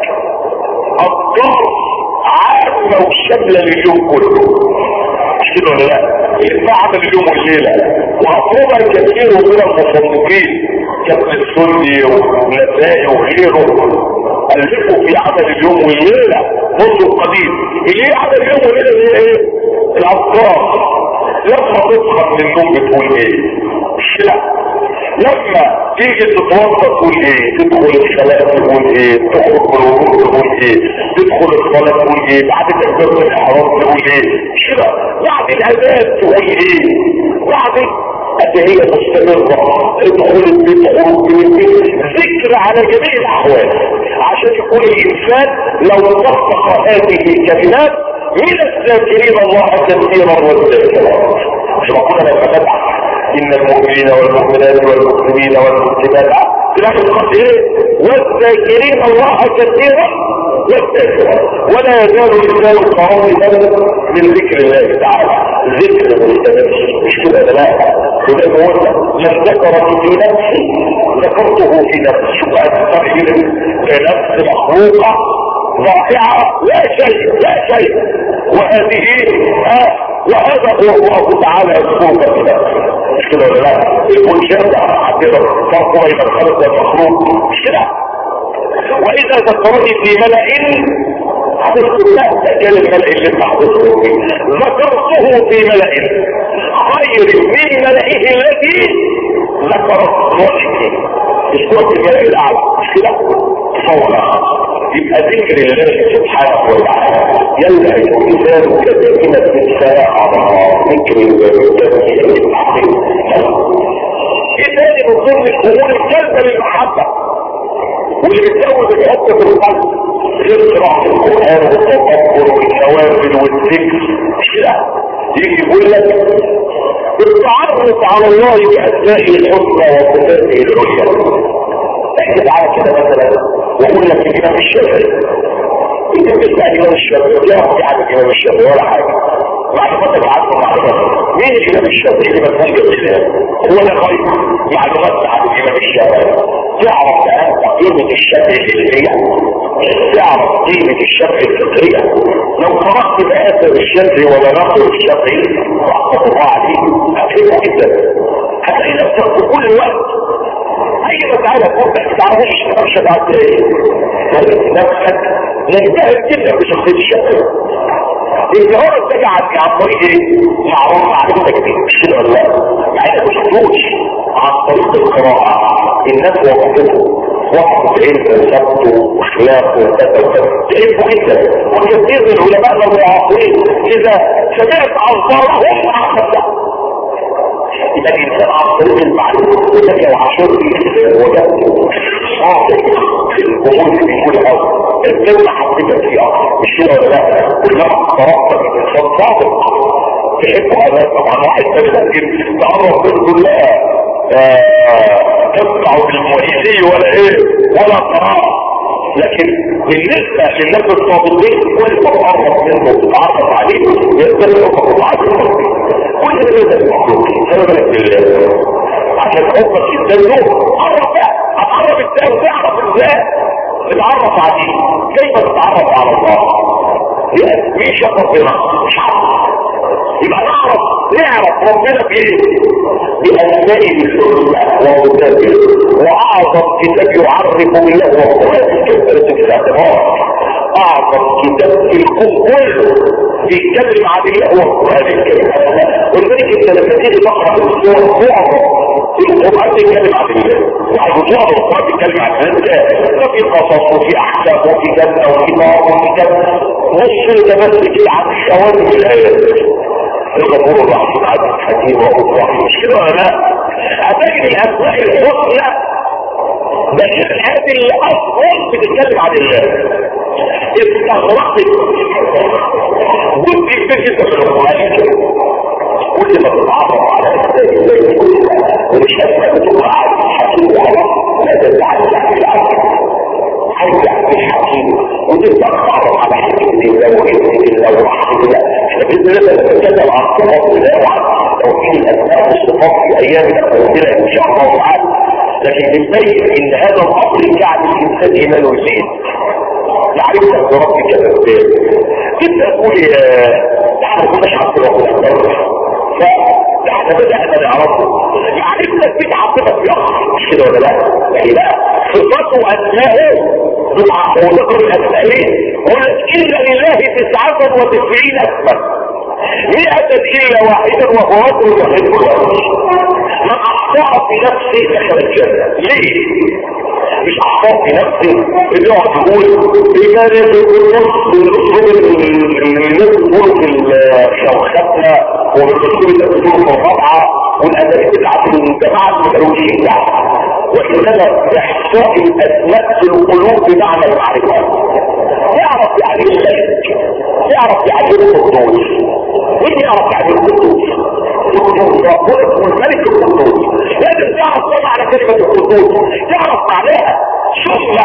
الضرب عامة وشاملة لليوم كله مش كده ولا لا؟ ينفع عمل اليوم والليلة وأطلبها كثير من المصنفين كابن السني والنسائي وغيره ألفوا في عمل اليوم والليلة منذ القديم اللي عمل اليوم والليلة هي ايه؟ الأفكار لما تصحى من النوم بتقول ايه؟ مش لا لما تيجي تتوضا تقول ايه تدخل الصلاه تقول ايه تخرج من الوضوء تقول ايه تدخل الصلاه تقول ايه بعد تكبيره الاحرام تقول ايه كده بعد الاذان تقول ايه بعد قد هي مستمرة ادخل البيت خروج من البيت ذكر على جميع الاحوال عشان يكون الانسان لو طبق هذه الكلمات من الذاكرين الله كثيرا والذاكرات مش بقول انا فتح ان المؤمنين والمؤمنات والمسلمين والمسلمات تلاقي الخط ايه والذاكرين الله كثيرا والذاكرات ولا يزال الانسان قائما من ذكر الله تعالى ذكر مستمر مش كده لا وده هو من ذكر في نفسي ذكرته في نفسي شو استغفر لنفس مخلوقه ضائعه لا شيء لا شيء وهذه آه وهذا هو الله تعالى يذكرك في نفسه مش كده ولا لا يكون شرط عندنا فرق بين الخلق والمخلوق مش كده واذا ذكرني في ملأ حدثت لا تأكل الملأ اللي انت حدثته فيه ذكرته في ملأ خير من ملئه الذي ذكر رأيه مش كنت الملأ الاعلى مش كده تصور يبقى ذكر الله سبحانه وتعالى يلقى الانسان كثيرا الانسان على ذكر ايه تاني من ضمن الامور الجلبه للمحبه واللي بتزود الحب في القلب يقرا في القران والتفكر والنوافل والذكر مش كده يجي يقول لك التعرف على الله باسمائه الحسنى وصفاته العليا احكي تعالى كده مثلا واقول لك الامام الشافعي انت بتسمع الامام الشافعي لا احكي عن الامام الشافعي ولا حاجه معلوماتك عارفه معلومات مين الامام الشافعي اللي ما تفهم الاسلام هو ده خير معلومات عن الامام الشافعي تعرف انت قيمه الشافعي الفكريه تعرف قيمه الشافعي الفكريه لو قرات مآثر الشافعي ومناقب الشافعي رحمه الله عليه هتفيده جدا هتلاقي نفسك في كل وقت اي مسألة كنت تعرفش مش هتعرف ايه نفسك نجتهد جدا بشخصية الشافعي الجواب تجعل عن طريق ايه؟ معروف معرفتك بيه مش كده ولا لا؟ يعني ما شفتوش عن طريق القراءة الناس وقفته وقفوا علم وثبته واخلاقه وكذا وكذا تعرفوا جدا وكثير من علمائنا المعاصرين اذا سمعت انصارهم اخذتها يبقى الانسان عن طريق المعلومة وده لو عاشور وجدته صادق في الامور اللي بيقول الاول الدولة حطيتك فيه اكتر مش كده ولا لا كلما اقتربت من انسان صادق تحبه انا طبعا واحد ثاني ممكن تقرب منه تقول لا تقطع بالمؤيدي ولا ايه ولا قراءة لكن بالنسبة للناس الصادقين كل ما تقرب منه وتتعرف عليه يقدر يقرب عليه كل هذا المخلوق سبب بالله عشان حبك جدا له قرب بقى هتعرف ازاي وتعرف ازاي تتعرف عليه كيف تتعرف على الله مين شاف ربنا مش عارف يبقى نعرف نعرف ربنا بايه بأسمائه الحسنى وصفاته واعظم كتاب يعرف بالله هو القران كثرة الاعتبار اعظم كتاب في الكون كله بيتكلم عن الله هو القران الكريم ولذلك انت لما تيجي تقرا السور معظم القرآن بيتكلم عن الله وعن القرآن بيتكلم عن الله ففي قصص وفي احكام وفي جنة وفي نار وفي جنة نص ده بس كده عن شوارب الايات الغفور الرحيم عبد الحكيم وهو رحيم مش كده ولا لا؟ هتجد الاسماء الحسنى بشر هذه اللي اصلا بتتكلم عن الله استغرقت جزء كبير جدا من القران كل ما تتعرف على ومش اسمع بتبقى عارف الحكيم وخلاص لا تزعل عن العالم عايز يحكي الحكيم وتبدا تتعرف على حكيم الله وحكيم الله ورحمه الله احنا باذن الله نتكلم عن صفات الله وعن توحيد الاسماء والصفات في ايام الاسئله ان شاء الله تعالى لكن بنبين ان هذا الامر يجعل الانسان ايمانه يزيد يعرفك بربك الاسباب انت تقول يا احنا كناش عارفين ربنا فاحنا بدأنا نعرفه عرفنا البيت عاطفة في اخر مش كده ولا لا؟ يعني لا صفاته اسماءه دعاء وذكر الاسماء قلت ان لله تسعة وتسعين اسما مئة الا واحدا وهو رجل يحب الوحش من اخطأ في نفسه دخل الجنة ليه؟ مش احفظ في نفسي اللي يقعد يقول بمارس النص بالاسلوب الناس بيقولوا في شوختنا وبالاسلوب الاسلوب في الرابعه والاداب بتاعت الجماعه المتروشين يعني وانما احصاء الاسماء في القلوب بمعنى المعرفه يعرف يعني الملك يعرف يعني القدوس مين يعرف يعني القدوس والملك القدوس لازم تعرف طبعا على كلمة القدوس تعرف معناها ثم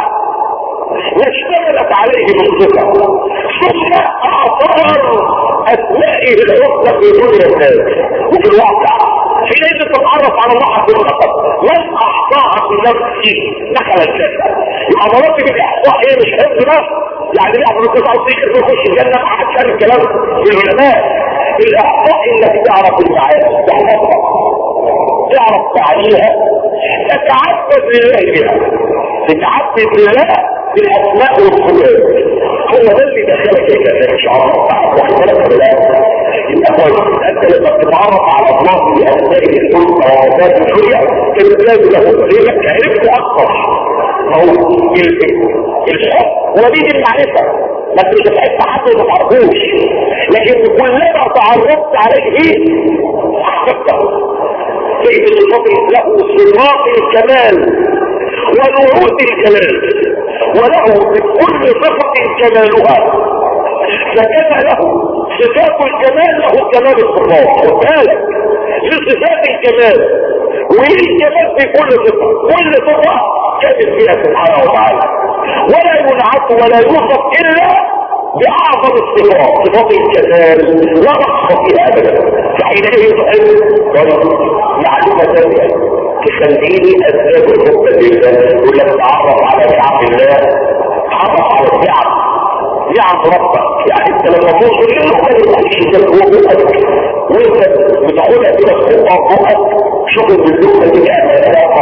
واشتغلت عليه بالصفة ثم اعتبر اسمائه الحسنى في دنيا الناس وفي الواقع حينئذ تتعرف على الله عز وجل من احصاها في نفسه دخل الجنة يبقى مراتب الاحصاء ايه مش حفظ بس يعني ليه عمرو كده عصيك يخش الجنة مع عشان الكلام في العلماء الاحصاء انك تعرف المعاني تحفظها تعرف تعليها تتعبد لله بها تتعبد لله بالاسماء والصفات هو ده اللي دخلك يا كده ان شاء الله تعالى واخد بالك ولا لا يبقى كويس انت لما بتتعرف على الله باسمائه الحسنى وصفاته الحلية تتلاقي له لانك عرفت اكثر هو الحب وليد المعرفه ما انت مش هتحس حد ما تعرفوش لكن كلما تعرفت عليه احببته سيد الفضل له صفات الكمال ونعود الجلال وله بكل صفة كمالها فكان له صفات الكمال له كمال الصفات وذلك لصفات الكمال وايه الكمال في كل صفة كل صفة كامل فيها سبحانه وتعالى ولا ينعت ولا يوصف الا باعظم الصفات صفات الكمال لا نقص فيها ابدا فحينئذ يصعد معلومة ثانية تخليني اسباب الحب لله يقول لك تعرف على نعم الله تعرف على النعم نعم ربك يعني انت لما توصل للمكان الوحيد ده هو بقك وانت بتاخدها كده تحطها بقك شغل باللغه دي اعمالها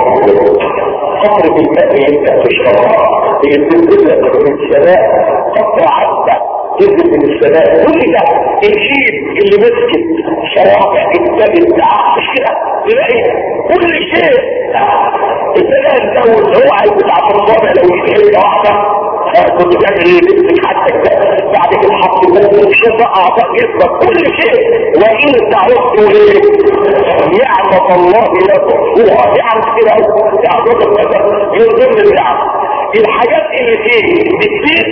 قطرة الماء اللي انت بتشربها هي بتنزل لك من السماء قطرة عذبة تنزل من السماء كل ده الجيب اللي مسكت شوارع التالي بتاع مش كده تلاقي كل شيء السماء الدول اللي هو عايز بتاع الصابع لو يجي واحدة كنت بتعمل ايه نفسك حتى بعد كده حط الناس شوف اعضاء جسمك كل شيء وان تعرفوا ايه نعمة الله لا تحصوها نعم كده نعمة من ضمن النعم الحاجات اللي فيه بتزيد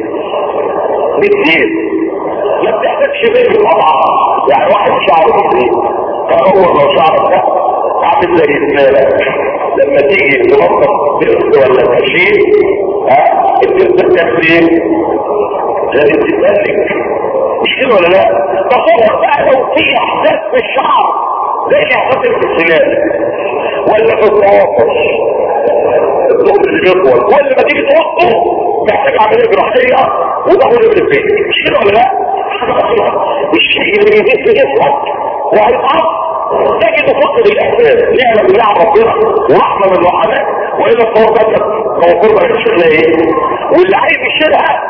بتزيد ما بتحتاجش منه طبعا يعني واحد شعره بتزيد تصور لو شعرك ده عامل زي دماغك لما تيجي تنظف بيت ولا تشيل ها البيت بتعمل ايه؟ لازم تتملك مش كده ولا لا؟ تصور بقى لو في احساس في الشعر زي الاحساس اللي في السنان ولا في التواصل الضغط اللي بيطول ولا ما تيجي توقف محتاج عمليه جراحيه وتاخد ابن البيت مش كده ولا لا؟ الشيء اللي بيزيد في جسمك وهيتعب تجد فقد الاحساس نعمة بالله ربنا ورحمة من الرحمات والا الصور ده موفور ما يشيلها ايه واللي عايز يشيلها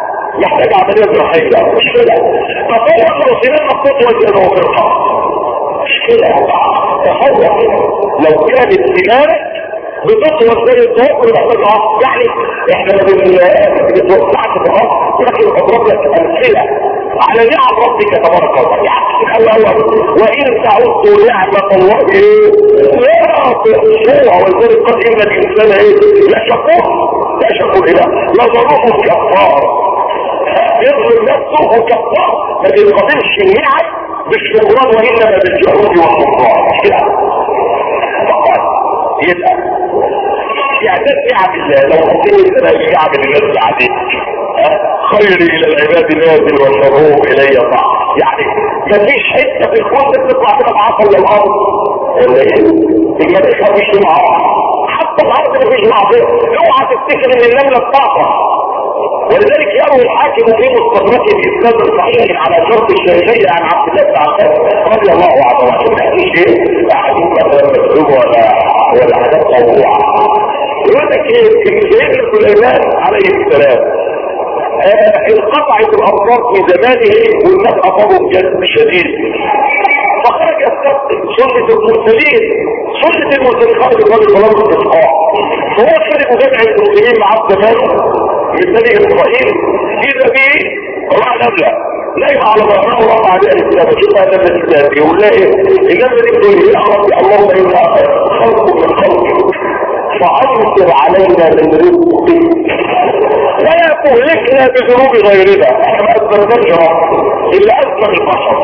محتاج عمليه جراحيه مش كده تصور الروسيين مخطوط وجه وفرقه مش كده تصور لو كانت دماغك بتطور زي الضوء والمحتاج يعني احنا ما بنتوسعش في الارض لكن اضرب لك امثله على نعم ربك تبارك وتعالى يعني وان تعدوا نعمه الله ايه لا تحصوها ولذلك قد ان الانسان ايه لا شكور لا شكور ايه نظره كفار يظلم نفسه كفار ما بيقابلش النعم بالشكران وانما بالجهود والكفار كده فقط يبقى اعداد نعم الله لو قلت نعم الناس عليك خيري الى العباد نازل وشره الي ضع يعني مفيش حته في الكون تطلع كده معاصر للارض ولا ايه؟ الملائكه مفيش معاصر حتى الارض مفيش معاصر اوعى تفتكر ان النمله بتعصر ولذلك يروي الحاكم في مستدركه باسناد صحيح على شرط الشافعي عن عبد الله بن عباس رضي الله عنه ما فيش ايه احد مثلا مكتوب ولا ولا حاجات موضوعه يقول لك ايه سيدنا سليمان عليه السلام انقطعت الامطار في زمانه والناس اصابوا بجد شديد فخرج سنة المرسلين سنة المرسلين خرج الرجل صلاة الاستسقاء فهو شرب جمع المسلمين معاه زمانه من بني اسرائيل اذا به راى نملة نايم على ظهره ورفع عليه الكتاب شوفها نملة الكتاب يقول لها ايه النملة دي بتقول يا ربي اللهم انا خلق من خلقك فأمطر علينا من رزقك ولا تهلكنا بذنوب غيرنا احنا ما اذنبناش رب الا اذنب البشر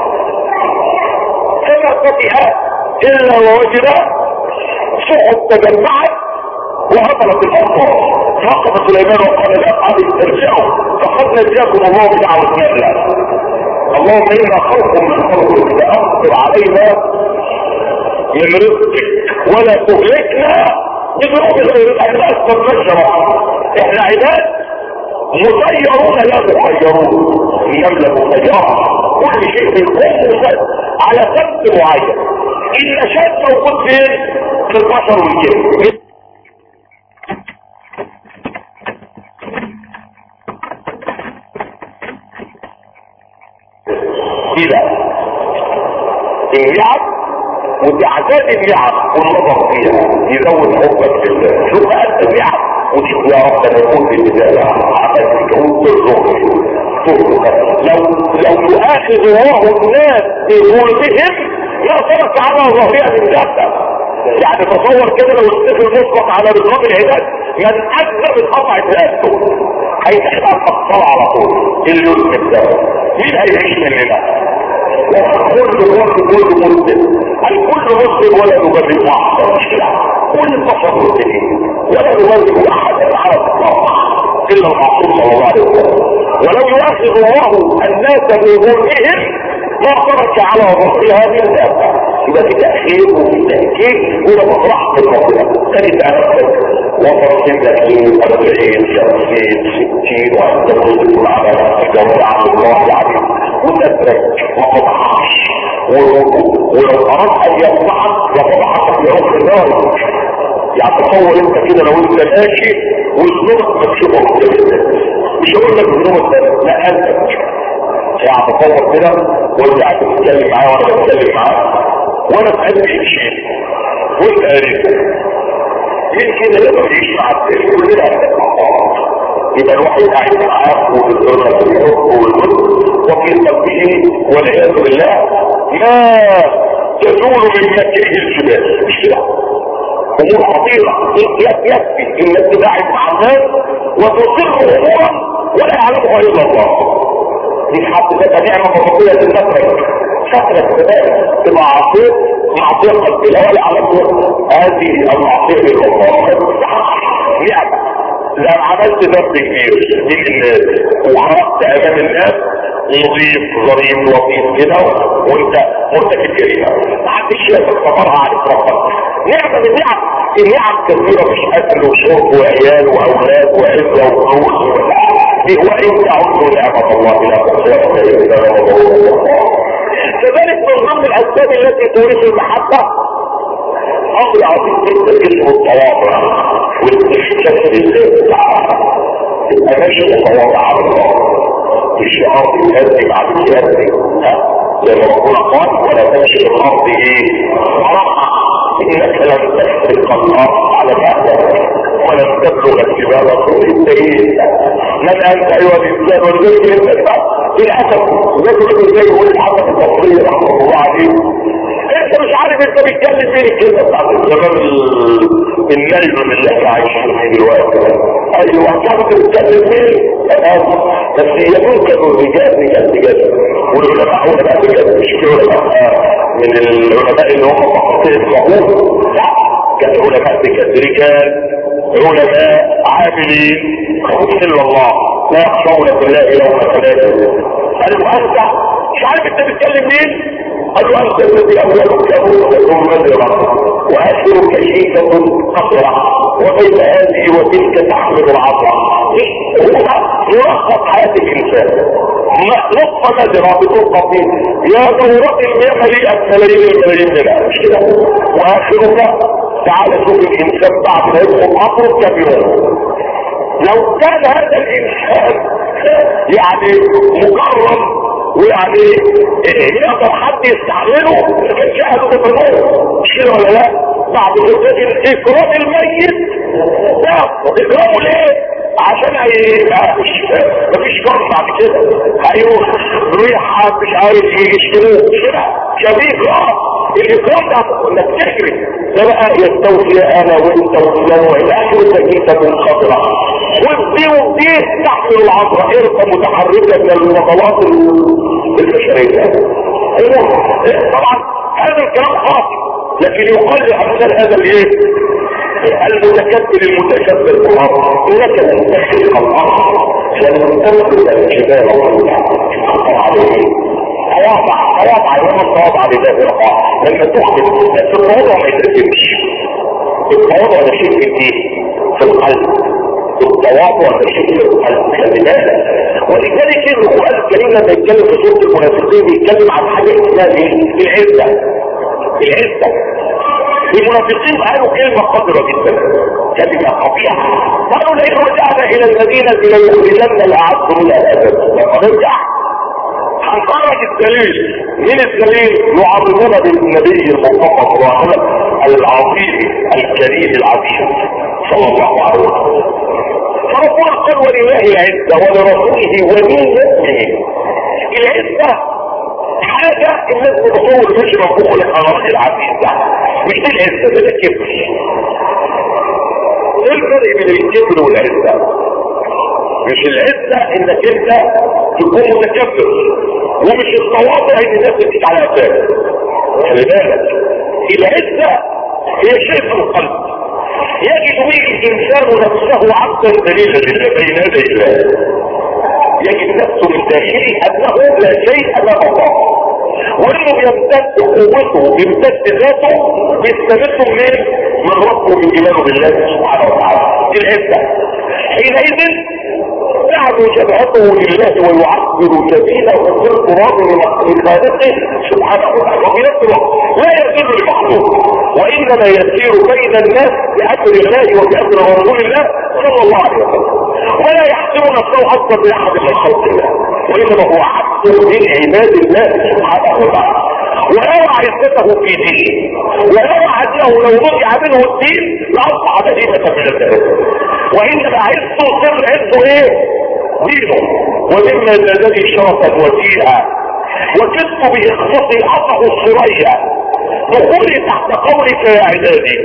فما فتح الا ووجد سحب تجمعت وهطلت الامطار فقط سليمان وقال الاصحاب ارجعوا فقد نجاكم الله بدعوة نبلة اللهم انا خوف من خلقك فامطر علينا من رزقك ولا تهلكنا بذنوب غير احنا اكبر بشرة احنا عباد مسيرون لا مخيرون النملة مسيرة كل شيء في الكون مسير على سبب معين النشاط موجود فين في البشر والجن كده النعم وتعداد النعم والنظر فيها يزود حبك في الله شوف انت النعم ودي يا رب انا اكون في البدايه عملت تقول ترزقني لو لو يؤاخذ الله الناس بظلمهم يغفرك على ظهرها من ذاتها يعني تصور كده لو السفر مطلق على رضوان العباد من اكثر من قطع ذاته هيتحدى الطلع على طول اللي يثبت ده مين هيعيش مننا كل كل كل مسلم الكل مسلم ولا نبرئ احد كل البشر مسلمين ولا نبرئ احد على الاطلاق الا المعصوم صلى الله عليه وسلم ولو يؤاخذ الله الناس بظلمهم ما ترك على ظهرها من دابه يبقى في تأخير وفي تأكيد وده مصلحة الموضوع ثاني تعرفك وصل ثلاثين أربعين خمسين ستين وأنت تقول على الجواب عن الله العظيم وتدرك وتضحش ولو أردت أن يصلحك وتضحك في عمر النار يعني تصور انت كده لو انت ماشي واسلوبك مكشوفه مش هقول لك ذنوبك لا انت يعني تصور كده وانت قاعد بتتكلم معاه وانا بتكلم معاه وانا في قلبي شيء وانت قريب مين كده يقدر يعيش مع التاني كلنا هنبقى مع بعض يبقى الواحد قاعد معاه وبالدرجة والحب والود وفي قلبه والعياذ بالله ما تزول من مكره الجبال مش كده امور خطيرة يكفي انك تبعد مع الناس وتصر امورا ولا يعلمها الا الله دي حد ذاتها نعمة فضيلة للنفرة شكلك كذلك بمعصية معصية قلبية ولا يعلمها هذه المعصية لله نعمة لو عملت ذنب كبير من الناس وخرجت امام الناس نظيف ظريف لطيف كده وانت مرتكب جريمه محدش يقدر تطلع عليك ربك نعمه من نعم النعم كثيره مش اكل وشرب وعيال واولاد وعزه وفلوس وان تعدوا نعمه الله لا تحصوها كذلك من ضمن الاسباب التي تورث المحبه امر عظيم جدا اسمه التواضع والاستشفاف لله تبقى ماشي متواضع على الله الشعار يهدي بعد يهدي ها زي ما ربنا قال ولا تمشي في الارض ايه مرحا انك لن تسرق الارض على بعضك ولن تبلغ الجبال طول السيد من انت ايها الانسان والذكر للاسف ذكر ازاي يقول الحسن البصري رحمه الله عليه انت مش عارف انت بتتكلم فين الكلمه بتاعت الزمان النجم اللي احنا عايشين فيه دلوقتي ايوه انت بتتكلم فين بس هي ممكن الرجال رجال رجال والعلماء علماء رجال مش في علماء من العلماء اللي هم فقط القبول لا كان علماء بجد رجال علماء عاملين الا الله لا يخشون بالله يوم الثلاثة قالوا انت مش عارف انت بتتكلم مين قالوا انت الذي اولك ابوك مدرة واخرك شيكة قصرة وبين هذه وتلك تحمل العطا هو ملخص حياة الانسان نصف مدرة بتلقى فيه يا دورة المياه مليئة ملايين الملايين منها مش كده واخرك تعال شوف الانسان بعد ما يدخل مصر كم يوم لو كان هذا الانسان يعني مكرم ويعني يقدر حد يستعمله كان شاهده بالنور مش كده ولا لا بعد اكرام الميت لا اكرامه ليه عشان هيبقى مش مفيش كرم بعد كده هيروح ريحة مش عارف يشتروه كده شبيك اه الاكرام ده انك تكرم ده بقى يستوفي انا وانت وفلان والى اخره تكليفه منخطره ودي ودي تحمل العصر ارقى متحركه من الوطلات البشريه ايوه طبعا هذا الكلام خاطئ لكن يقال لامثال هذا الايه المتكبر المتكبر في الارض انك لن تخلق الارض لن تنقل الجبال خطر عليه تواضع تواضع يوم التواضع لذات الرقاء لما تخبر بس التواضع ما يترسمش التواضع ده شيء في الدين في القلب التواضع ده شيء في القلب خلي بالك ولذلك القران الكريم لما يتكلم في سوره المنافقين بيتكلم عن حاجه اسمها ايه؟ العزه العزه المنافقين قالوا كلمة قدرة جدا كلمة قبيحة قالوا لئن رجعنا الى المدينة ليخرجن الاعز من الادب لما نرجع هنخرج الدليل من الدليل يعرضون بالنبي المصطفى صلى الله عليه وسلم العظيم الكريم العظيم صلى الله عليه وسلم فربنا قال ولله العزة ولرسوله وللمؤمنين العزة حاجة الناس بتصور مش منفوخ للحرارات العزيزة مش دي العزة ده الكبر ايه الفرق بين الكبر والعزة مش العزة انك انت تكون متكبر ومش التواضع ان الناس تديك على اساس خلي بالك العزة هي شيء في القلب يجد به الانسان نفسه عبدا ذليلا لله بين يدي الله يجد نفسه من داخله انه لا شيء امام الله وانه يمتد قوته يمتد ذاته بيستمد منين من ربه من ايمانه بالله سبحانه وتعالى دي العزه حينئذ يعلو جبهته لله ويعبر جبينه في التراب لخالقه سبحانه وتعالى وفي نفس الوقت لا يزيد لمخلوق وانما يسير بين الناس بامر الله وبامر رسول الله صلى الله عليه وسلم ولا يحسب نفسه اصلا باحد من خلق الله وانما هو عبد من عباد الله سبحانه وتعالى ويرى عزته في دينه ويرى عزه لو رجع منه الدين لاصبح بديهة من الذهب وانما عزه سر عزه ايه دينه ومما زادني شرفا وجيها وكدت باختصاص عطه السرية دخولي تحت قولك يا عبادي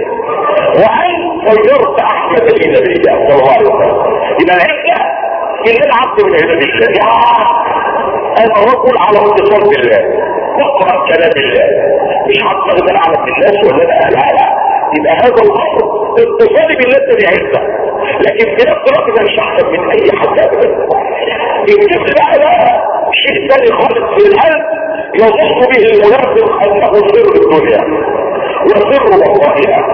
وان غيرت احمد النبي صلى الله عليه وسلم الى العزة ان العبد من عباد الله يا انا رجل على اتصال بالله اقرا كلام الله مش هتستخدم على الناس ولا لا لا لا يبقى هذا الامر اتصالي بالله ده عزه لكن في نفس الوقت ده مش احسن من اي حد ابدا الكذب بقى ده شيء ثاني خالص في القلب يظن به المنافق انه سر الدنيا وسر والله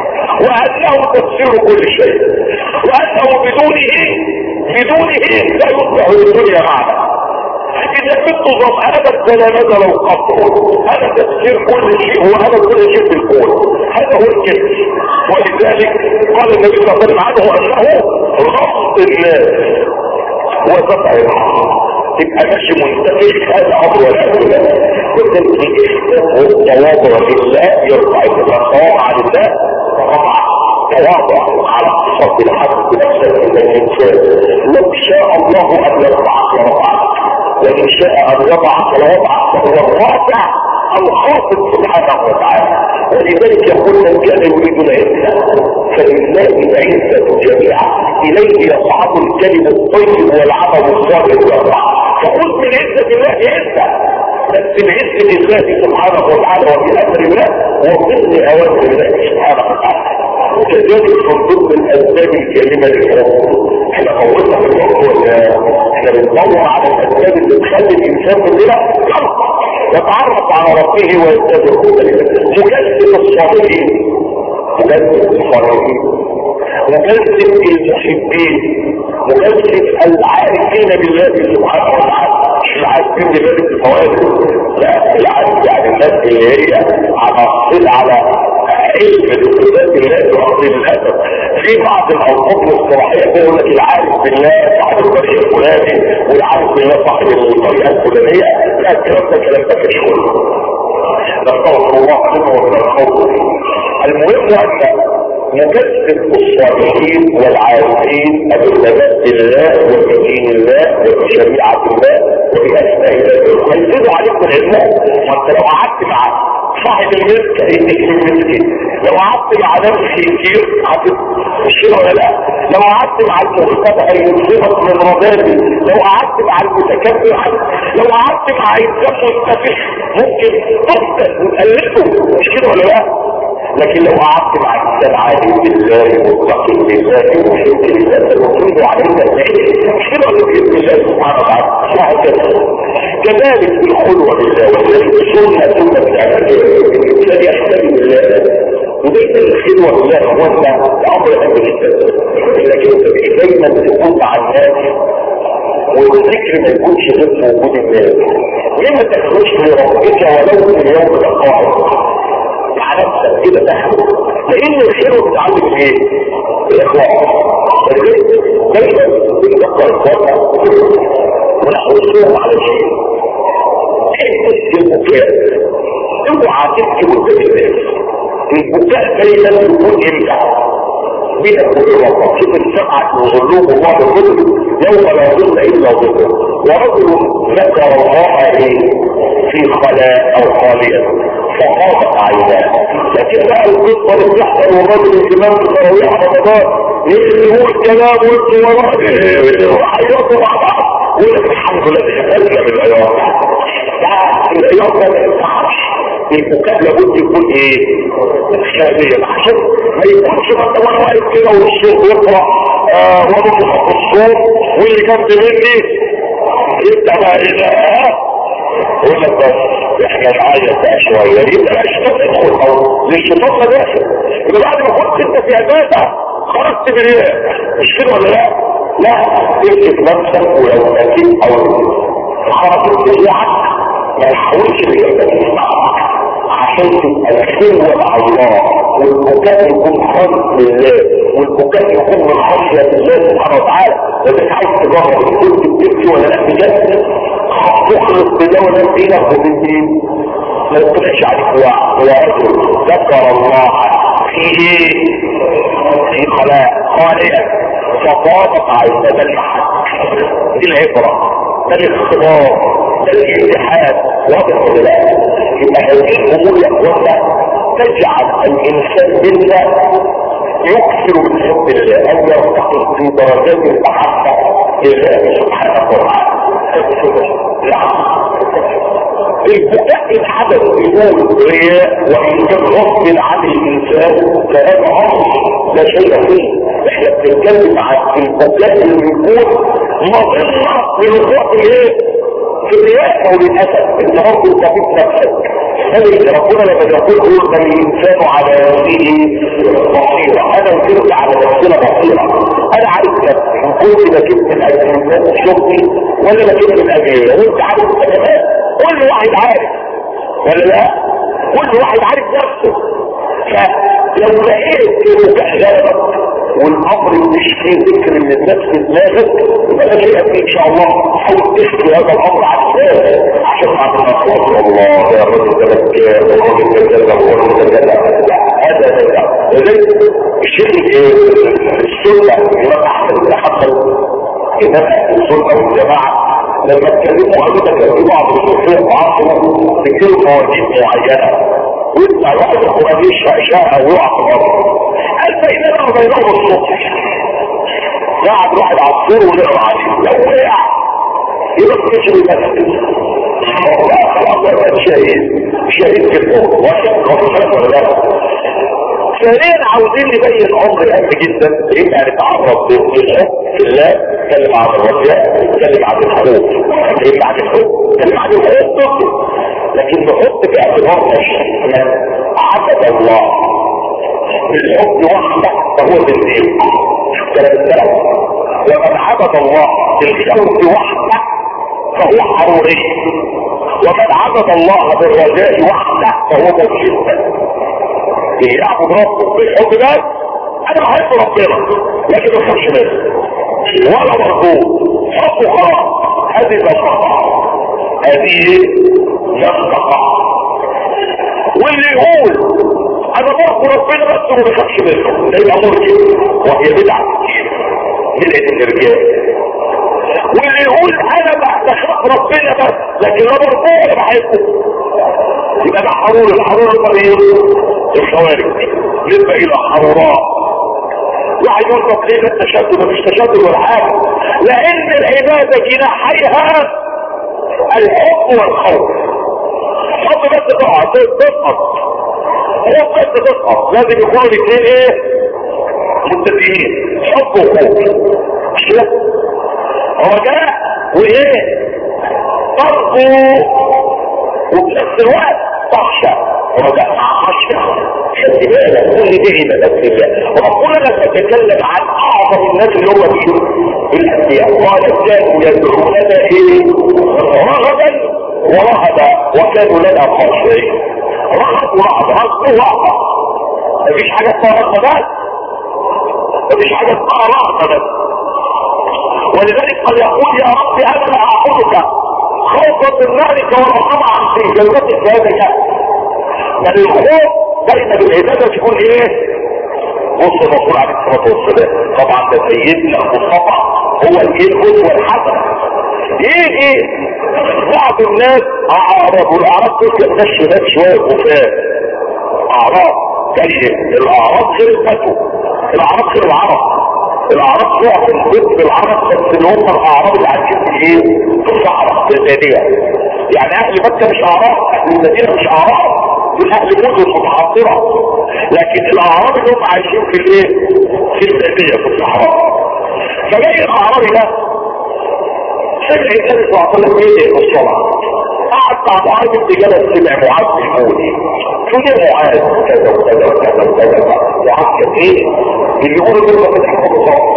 وانه تفسير كل شيء وانه بدونه بدونه لا يصبح الدنيا معنا اذا كنت ظمآنا فلا نزل القطر هذا تفسير كل شيء هو هذا كل شيء في الكون هذا هو الكذب ولذلك قال النبي صلى الله عليه وسلم عنه انه رفض الناس وسفع الحق تبقى ماشي منتفخ هذا امر ولا بد وتبقى التواضع لله يرفع التواضع لله طبعا تواضع على صوت الحق بنفسك من الانسان لو شاء الله ان يرفعك لرفعك وان شاء ان يضعك لوضعك فهو الرافع الخاطب سبحانه وتعالى ولذلك يقول من كان يريد العزة فلله العزة جميعا إليه يصعد الكلم الطيب والعمل الصالح يرفع فخذ من عزة الله عزة بس بعزة الله سبحانه وتعالى وبأمر الله وضمن أوامر الله سبحانه وتعالى وكذلك من ضمن الأسباب الكريمة للحب احنا قولنا في الموضوع احنا بندور على الأسباب اللي تخلي الإنسان مننا يرفع يتعرف على ربه ويتبع مكذب الصالحين مكذب الصالحين مكذب المحبين مكذب العارفين بالله سبحانه وتعالى مش العارفين بالله بالفوائد لا العارف يعني الناس اللي هي على صل على علم بالصفات بالله وعظيم الاسد في بعض الاوقات الاصطلاحيه يقول لك العارف بالله صاحب الطريق الفلاني والعارف بالله صاحب الطريقه الفلانيه لا الكلام ده كلام ده كشغل نستغفر الله منه ومن الخوف المهم ان نكذب الصالحين والعارفين بالله بالله وبدين الله وبشريعه الله وباسماء الله هيزيدوا عليك من علمهم ما انت لو قعدت مع صاحب الملك هيديك المسك لو قعدت مع نفس كتير مش كده ولا لا لو قعدت مع المختبئ هيصيبك من رذابي لو قعدت مع المتكبر لو قعدت مع انسان مستفيح ممكن تقتل وتقلده مش كده ولا لا لكن لو قعدت مع انسان عادي بالله متقي بالله محب لله تنصيب عليك العلم مش كده ولا باذن الله سبحانه وتعالى وهكذا كذلك الخلوه بالله وذلك سنه سنه الانسان يحتمي بالله وبين الخلوه بالله هو انت امر امر جدا انك انت دايما تكون مع الناس والذكر ما يكونش غير موجود الناس ليه ما تخرجش لربك ولو في اليوم القاعد مع نفسك كده تحمل لان الخير بتتعلم ايه الاخلاص دايما بنذكر اخواتنا ونحرصهم على شيء حته البكاء اوعى تبكي قدام الناس البكاء دايما يكون امتى بينك وبين الله شوف السبعة وظلوم الله بالظلم يوم لا ظل الا ظلم ورجل ذكر الله في خلاء او خالية فقاطت عيناه لكن بقى القصة اللي بتحصل والراجل الامام في تراويح رمضان يقول الكلام وانتوا وراه وحياتوا مع بعض ويقول الحمد لله تخلى من العياط العياط ده ما ينفعش البكاء لابد يكون ايه خاليا عشان ما يكونش مثلا وانا واقف كده والشيخ يقرا ونطق الصوت واللي جنب مني يبدا بقى ايه يقول لك بس احنا نعيط بقى شويه يبقى الشيطان يدخل او للشيطان ده داخل يبقى بعد ما كنت انت في عباده خرجت برياء مش كده ولا لا؟ لا تمسك نفسك ولو اكيد او خرجت برياءك ما تحاولش انك تسمعك عشان تبقى الخلوة مع الله والبكاء يكون خالص لله والبكاء يكون من خشية الله سبحانه وتعالى لذلك عايز تجرب كنت بتبكي ولا لا بجد تخلص بده ولا بينك وبين مين ما يطلعش عليك هو رجل ذكر الله فيه في خلاء خالية فطابت عينة المحك دي العبرة ده الاختبار ده الامتحان واضح ولا لا يبقى هذه الامور يا اخوانا تجعل الانسان منا يكثر من حب الله ان يرتقي في درجات المحبه لله سبحانه وتعالى البكاء الحدث يكون رياء وان كان غصب عن الانسان فهذا امر لا شيء فيه احنا بنتكلم عن البكاء اللي يكون مظنه للوقوع ايه في الرياء او للاسف انت برضه تفيد نفسك هذه ربنا لما يقول قول بل الانسان على نفسه بصيرة انا وصلت على نفسنا بصيرة انا عارف نفسي وكنت بجيب من اجل الناس شغلي ولا بجيب من اجل وانت عارف السببات كل واحد عارف ولا لا كل واحد عارف نفسه فلو لقيت انك غلبك والامر مش فيه ذكر من النفس دماغك يبقى شيئا ان شاء الله حاول تخفي هذا الامر عن الناس عشان ما تنصر الله يا رجل ده بكار والراجل ده كذا والراجل ده كذا هذا هذا لذلك الشيخ السنه الامام احمد بن حنبل امام السنه والجماعه لما اتكلموا قالوا ده كان في بعض الصوفيه وعصروا بكل مواجيب معينه ويطلع الواحد القرآن يشفع شاء ويقع في الارض قال فإنما بينهم الصبح قاعد واحد عصفور ونقرا عليه لو وقع يبقى تكسر المسجد خلاص شهيد شهيد في الموت واحد ولا لا ثانيا عاوزين نبين عمر الأمن جدا يبقى نتعرض للحب في الله نتكلم عن الرجاء نتكلم عن الخوف نتكلم عن الحب نتكلم عن الخوف لكن نحط في اعتبارنا من عبد الله بالحب وحده فهو بالدين كلام السلف ومن عبد الله بالخوف وحده فهو حروري ومن عبد الله بالرجاء وحده فهو مرشد يعبد ربه بالحب بس انا بحب ربنا لكن ما بخافش منه ولا مرغوب حبه خلاص هذه الخطأ هذه ينطقة واللي يقول انا برضو ربنا بس ما بخافش منه ده يبقى مرجع وهي بدعة بدعة الرجال واللي يقول انا بخاف ربنا بس لكن لا برضو ولا بحبه يبقى ده حرور الحرور المريض الخوارج نسبة الى حروراء واحد يقول طب ليه التشدد مفيش تشدد ولا حاجه لان العباده جناحيها الحب والخوف حب بس تقع تسقط خوف بس تسقط لازم يكونوا الاثنين ايه متفقين حب وخوف مش كده رجاء وايه ترجو وفي نفس الوقت تخشى رجاء مع خشيه خد بالك كل دي عبادات لله وربنا لما تتكلم عن اعظم الناس اللي هم الانبياء قال كانوا يدعوننا ايه رغبا ورهبا وكانوا لنا خاشعين رغب ورهب رغب ورهب مفيش حاجه اسمها رغبه بس مفيش حاجه اسمها رهبه بس ولذلك قد يقول يا رب انا اعبدك خوفا من نارك ورغبا في جنتك هذا كان بل الخوف دايما العبادة تكون ايه بص الرسول عليه الصلاة والسلام طبعا ده سيدنا مصطفى هو الايه والحسن يجي بعض الناس اعراب والاعراب تطلق ناس شباب شوية وفاة اعراب كلمة الاعراب غير الفتو الاعراب غير العرب الاعراب فوق الخط بالعرب بس اللي هم الاعراب اللي عايشين في ايه في الصحراء في المدينة يعني اهل مكة مش اعراب اهل المدينة مش اعراب دول اهل مدن متحضرة لكن الاعراب اللي هم عايشين في الايه في البادية في الصحراء فجاي الاعرابي ده سمع النبي صلى الله عليه وسلم ايه في الصلاة قعد مع معاذ بن جبل سمع معاذ بيقول ايه شو ده معاذ كذا وكذا وكذا وكذا معاذ كان ايه اللي يقولوا دول ما بتحكم الله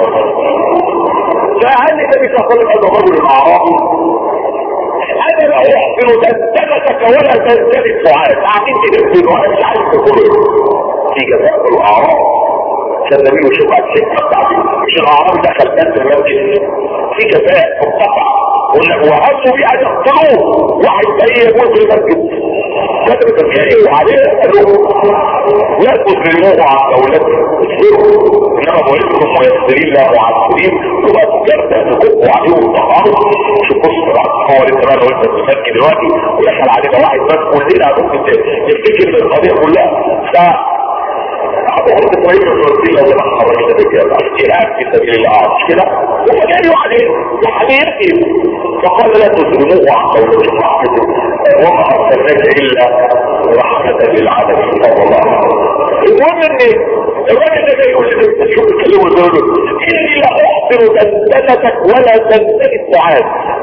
فهل النبي صلى الله عليه وسلم هذا الرجل الاعرابي انا لا احسن تنتمتك ولا تنتمت سعاد عارفين تنتمت وانا مش عايز تقول في جزاء الاعراب كان النبي يشوف على السكه بتاعتي مش الاعراب دخل بنت المسجد في جزاء مقطع وهموا بيه ان يقتلوه واحد جاي يموت في المسجد كتب تفكيره عليه قالوا لا تظلموه عن دولته اصبروا انما بعثتم ميسرين لا معسرين وما تجرد تكبوا عليهم التعارض شوف بص هو اللي كمان لو انت بتفكر دلوقتي ودخل علينا واحد بس كلنا ممكن تفتكر في القضيه كلها ف أقول كويس الرسول لو لما خرجت الرجال الجهاد في سبيل الله مش كده هم جاروا عليه وحبيبتي فقال لا تظلموه عن قوله وما ارسلناك الا رحمة للعالمين صلى الله عليه وسلم المهم ان الراجل ده جاي يقول لي شوف الكلمه دول اني لا احسن دندنتك ولا دندنة سعاد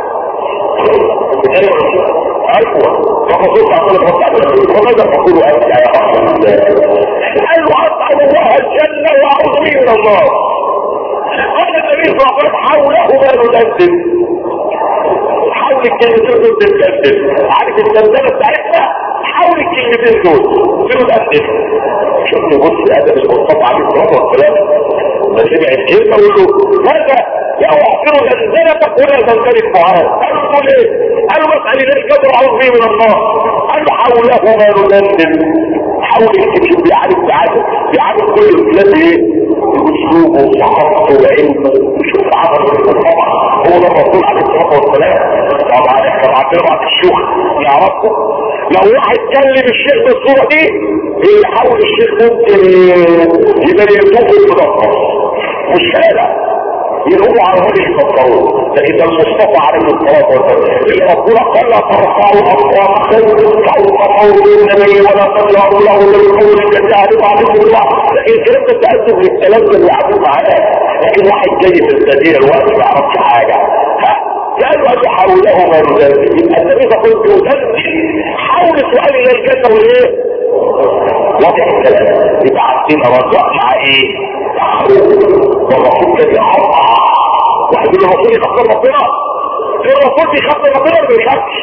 ايوه فقصدت عقل الرسول وماذا تقول انت يا رسول الله قال له اسال الله الجنه واعوذ به من النار قال النبي صلى الله عليه وسلم حوله ما ندندن حول الكلمتين دول تتكلم عارف الدندنه بتاعتنا حول الكلمتين دول تندندن شفت بص ادب المصطفى عليه الصلاه والسلام ما سمع الكلمه ويقول له ماذا يا يغفر زلزلتك ولا زلزلة معاذ قالوا تقول ايه قالوا مسألة ليش كبر عوض فيه من النار قالوا حوله ما ندندن حول الكتب بيعرف بيعرف بيعرف كل البلاد ايه باسلوبه وثقافته وعلمه وشوف عمله طبعا هو ده الرسول عليه الصلاه والسلام طبعا احنا بعتنا بعض الشيوخ يعرفه لو واحد كلم الشيخ بالصوره دي يحاول الشيخ ممكن يبقى يتوب المدبر مش هذا يقوموا على وجه يكفروه لكن ده المصطفى عليه الصلاه والسلام اللي ربنا قال لا ترفعوا اصواتكم فوق قول النبي ولا تجهروا له بالقول كجهر بعضكم الله لكن الكلام ده تقدم للكلام اللي قاعدين معاه لكن واحد جاي في السبيل الوقت ما يعرفش حاجه ها قالوا أن حوله ما يزال يبقى النبي ده كنت يزال حول سؤال الى الجنه وايه واضح الكلام يبقى عندنا رجاء مع ايه والرسول كان يعرض واحد يقول الرسول يخاف ربنا الرسول بيخاف ربنا ما بيخافش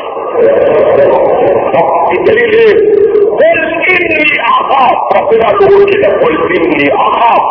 طب الدليل ايه قل اني اخاف ربنا قال له كده قل اني اخاف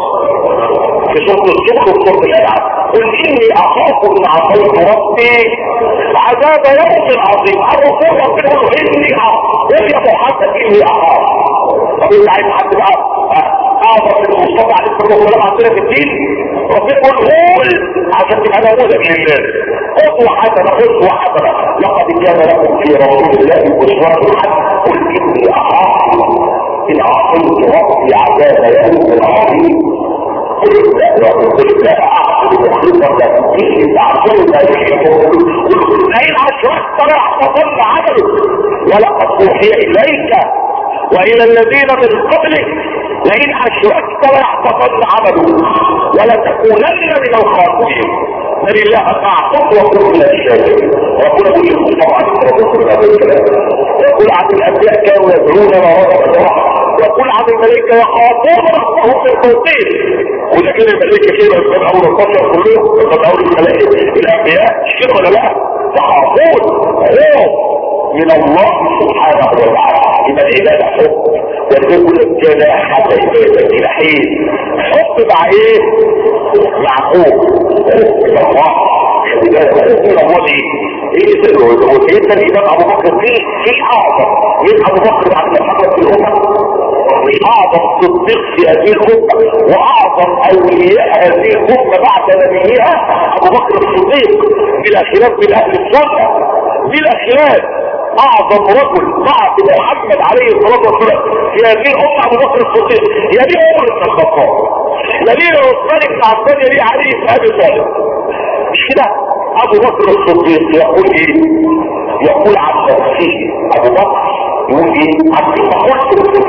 في سورة الزخرف وسورة الألعاب قل إني أخاف إن عصيت ربي عذاب يوم عظيم الرسول ربنا يقول إني أخاف قل يا محمد إني أخاف طب أنت عايز حد بقى اعظم من المصطفى عليه الصلاه والسلام عندنا في الدين ربنا يقول قول عشان تبقى نموذج للناس قدوه حسنه قدوه حسنه لقد كان لكم في رسول الله اسوه حسنه قل اني اخاف ان عصيت ربي عذاب يوم عظيم قل لا قل لا اعبد مخلصا لكم فيه تعصوا لا يحبه لئن اشركت لاحبطن عملك ولقد اوحي اليك والى الذين من قبلك لئن اشركت ليحبطن عمله ولتكونن من الخاسرين بل الله فاعبد وكن من الشاكرين ربنا يقول المصطفى عليه الصلاه والسلام هذا الكلام يقول عن الانبياء كانوا يدعون ما رغب يقول عن الملائكه يخافون ربهم من فوقهم وده كده الملائكه كده يبقى اول البشر كلهم يبقى اول الملائكه الانبياء مش كده ولا لا؟ يخافون خوف من الله سبحانه وتعالى يبقى العبادة حب والذكر الجناح حتى عبادة الحين حب مع ايه؟ مع خوف خوف من الله عبادة خوف من الله ايه؟ ايه سره وسيدنا الامام ابو بكر فيه فيه اعظم من ابو بكر بعد محمد في الامه مش اعظم صديق في هذه الامه واعظم اولياء هذه الامه بعد نبيها ابو بكر الصديق بلا خلاف من اهل السنه بلا خلاف اعظم رجل بعد محمد عليه الصلاة والسلام في هذه الامة ابو بكر الصديق يليه عمر بن الخطاب يليه عثمان بن عفان يليه علي بن ابي طالب مش كده ابو بكر الصديق يقول ايه يقول عن نفسه ابو بكر يقول ايه عن قلت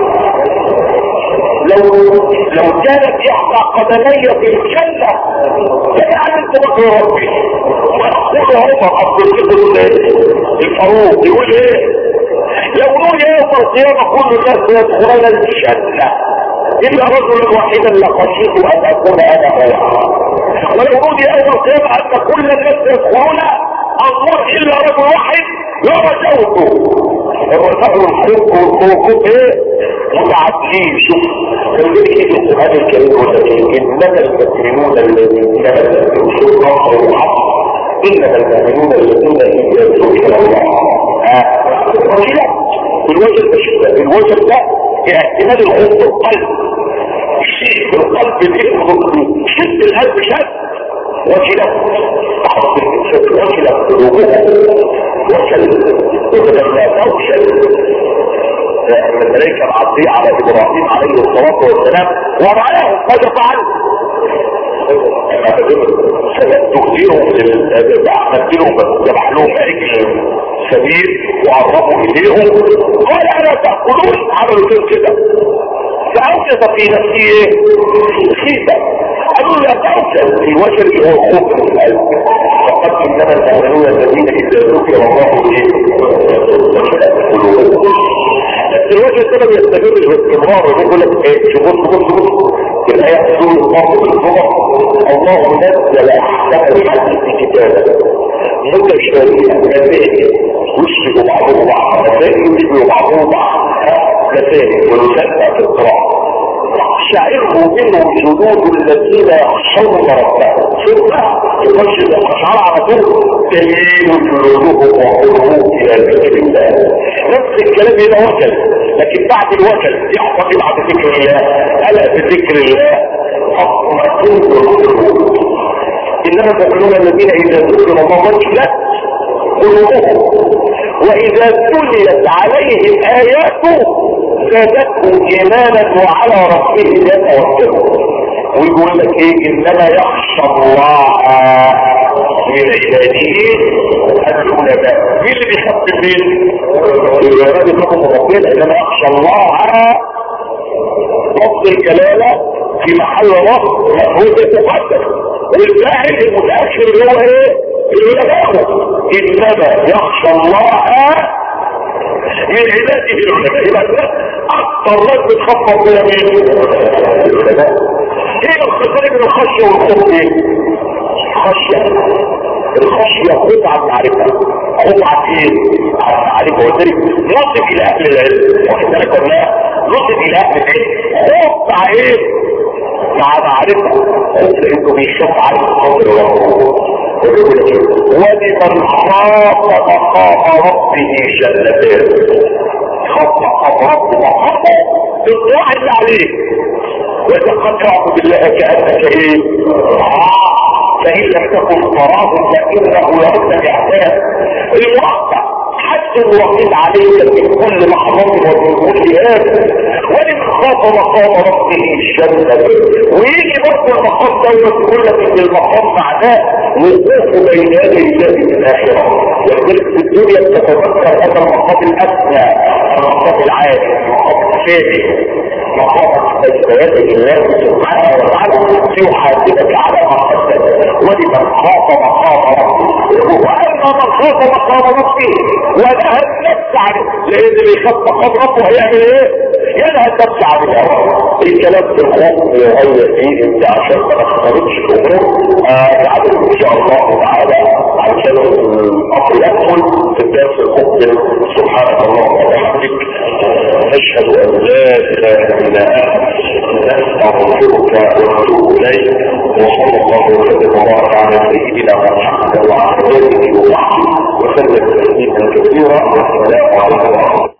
لو لو كانت احدى قدمي في الجنة لجعلت بكر ربي ويقول عمر عبد الفاروق يقول ايه لو نقول يوم القيامة كل الناس يدخلون الجنة الا رجلا واحدا لخشيت ان اكون انا هو ولو نقول يوم القيامة ان كل الناس يدخلون الله الا رجل واحد لرجوته الرجاء والخوف والخوف ايه متعدلين شوف خليك ايه في القرآن الكريم ولا ايه انما المؤمنون الذين نزلوا شوف نصر الحق انما المؤمنون الذين اذا ذكر الله كده الوجه ده الوجه ده اعتماد الخوف في القلب الشيء في القلب بيخرج شد القلب شد وجلت تحط وجلت قلوبهم وشل وتدمى وشل الملائكة العطية على ابراهيم عليه الصلاة والسلام ورعاهم ماذا فعل؟ تهديهم عملت لهم ذبح لهم عجل سبيل وقربوا اليهم قال الا تاكلون عملوا فيهم كده فاوجد في نفسي ايه؟ خيبه قالوا لا توجد في وجهه هو خوف من القلب فقد انما المؤمنون الذين اذا ذكر الله قلوبهم بس الوجه ده ما بيستمرش باستمرار يقول لك ايه شوف بص بص بص الايه تقول الله بالصبر الله نزل احسن الحديث كتابا متشابهه مثالي يشبه بعضه بعض مثالي يشبه بعضه بعض مثالي ويسمى في القراءه شعره منه جنود الذين يخشون ربهم ثم يخش القشعر على طول تميل جلودهم وقلوبهم الى ذكر الله نفس الكلام هنا وكل لكن بعد الوكل يحصل ايه بعد ذكر الله الا بذكر الله تطمئن القلوب انما المؤمنون الذين اذا ذكر الله وجلت قلوبهم واذا تليت عليهم اياته زادتهم ايمانا وعلى ربهم يتوكلون ويقول لك ايه انما يخشى الله من عباده العلماء مين اللي بيخاف مين؟ العلماء بيخافوا من ربنا انما يخشى الله لفظ الكلامة في محل رفض مفروض مقدم والفاعل المتأخر اللي هو ايه؟ العلماء انما يخشى الله من عباده العلماء يبقى اكثر ناس بتخفض من مين؟ العلماء ايه الخسارة من الخشية والخوف ايه؟ خشية الخشية قطعة معرفة قطعة ايه؟ معرفة وذلك نصف الى اهل العلم واخد بالك ولا لا؟ نصف الى اهل العلم خوف مع ايه؟ مع معرفة خوف لانه بيخاف على الخاطر ولمن خاف مقام ربه جنتان خاف مقام ربه مقامه الطاعة اللي عليه واذا قد تعبد بالله كأنك ايه آه فإن لم تكن تراه فإنه يرد بإحسان الواقع حتى الوحيد عليك من كل محرم ومن كل هذا ولمن خاف مقام ربه الجنة ويجي برضه المقام دوت يقول لك ان المقام معناه وقوف بين يدي الله في الاخره ولذلك في الدنيا بتتذكر هذا المقام الادنى المقام العالي المقام الثاني مقام بين الله سبحانه وتعالى يحاسبك على ما قدم ولمن خاف مقام ربه واما من خاف مقام ربه ونهى النفس عنه لان اللي يخاف مقام ربه هيعمل ايه؟ ينهى النفس عن الهوى الكلام في الخوف يغير فيه انت عشان ما تختارش الامور يعلم ان شاء الله تعالى عشان الامر يدخل في الدرس المقبل سبحانك اللهم وبحمدك نشهد ان لا اله الا انت نستغفرك ونتوب اليك وصلى الله وسلم وبارك على سيدنا محمد وعلى اله وصحبه وسلم تسليما كثيرا والسلام عليكم ورحمه الله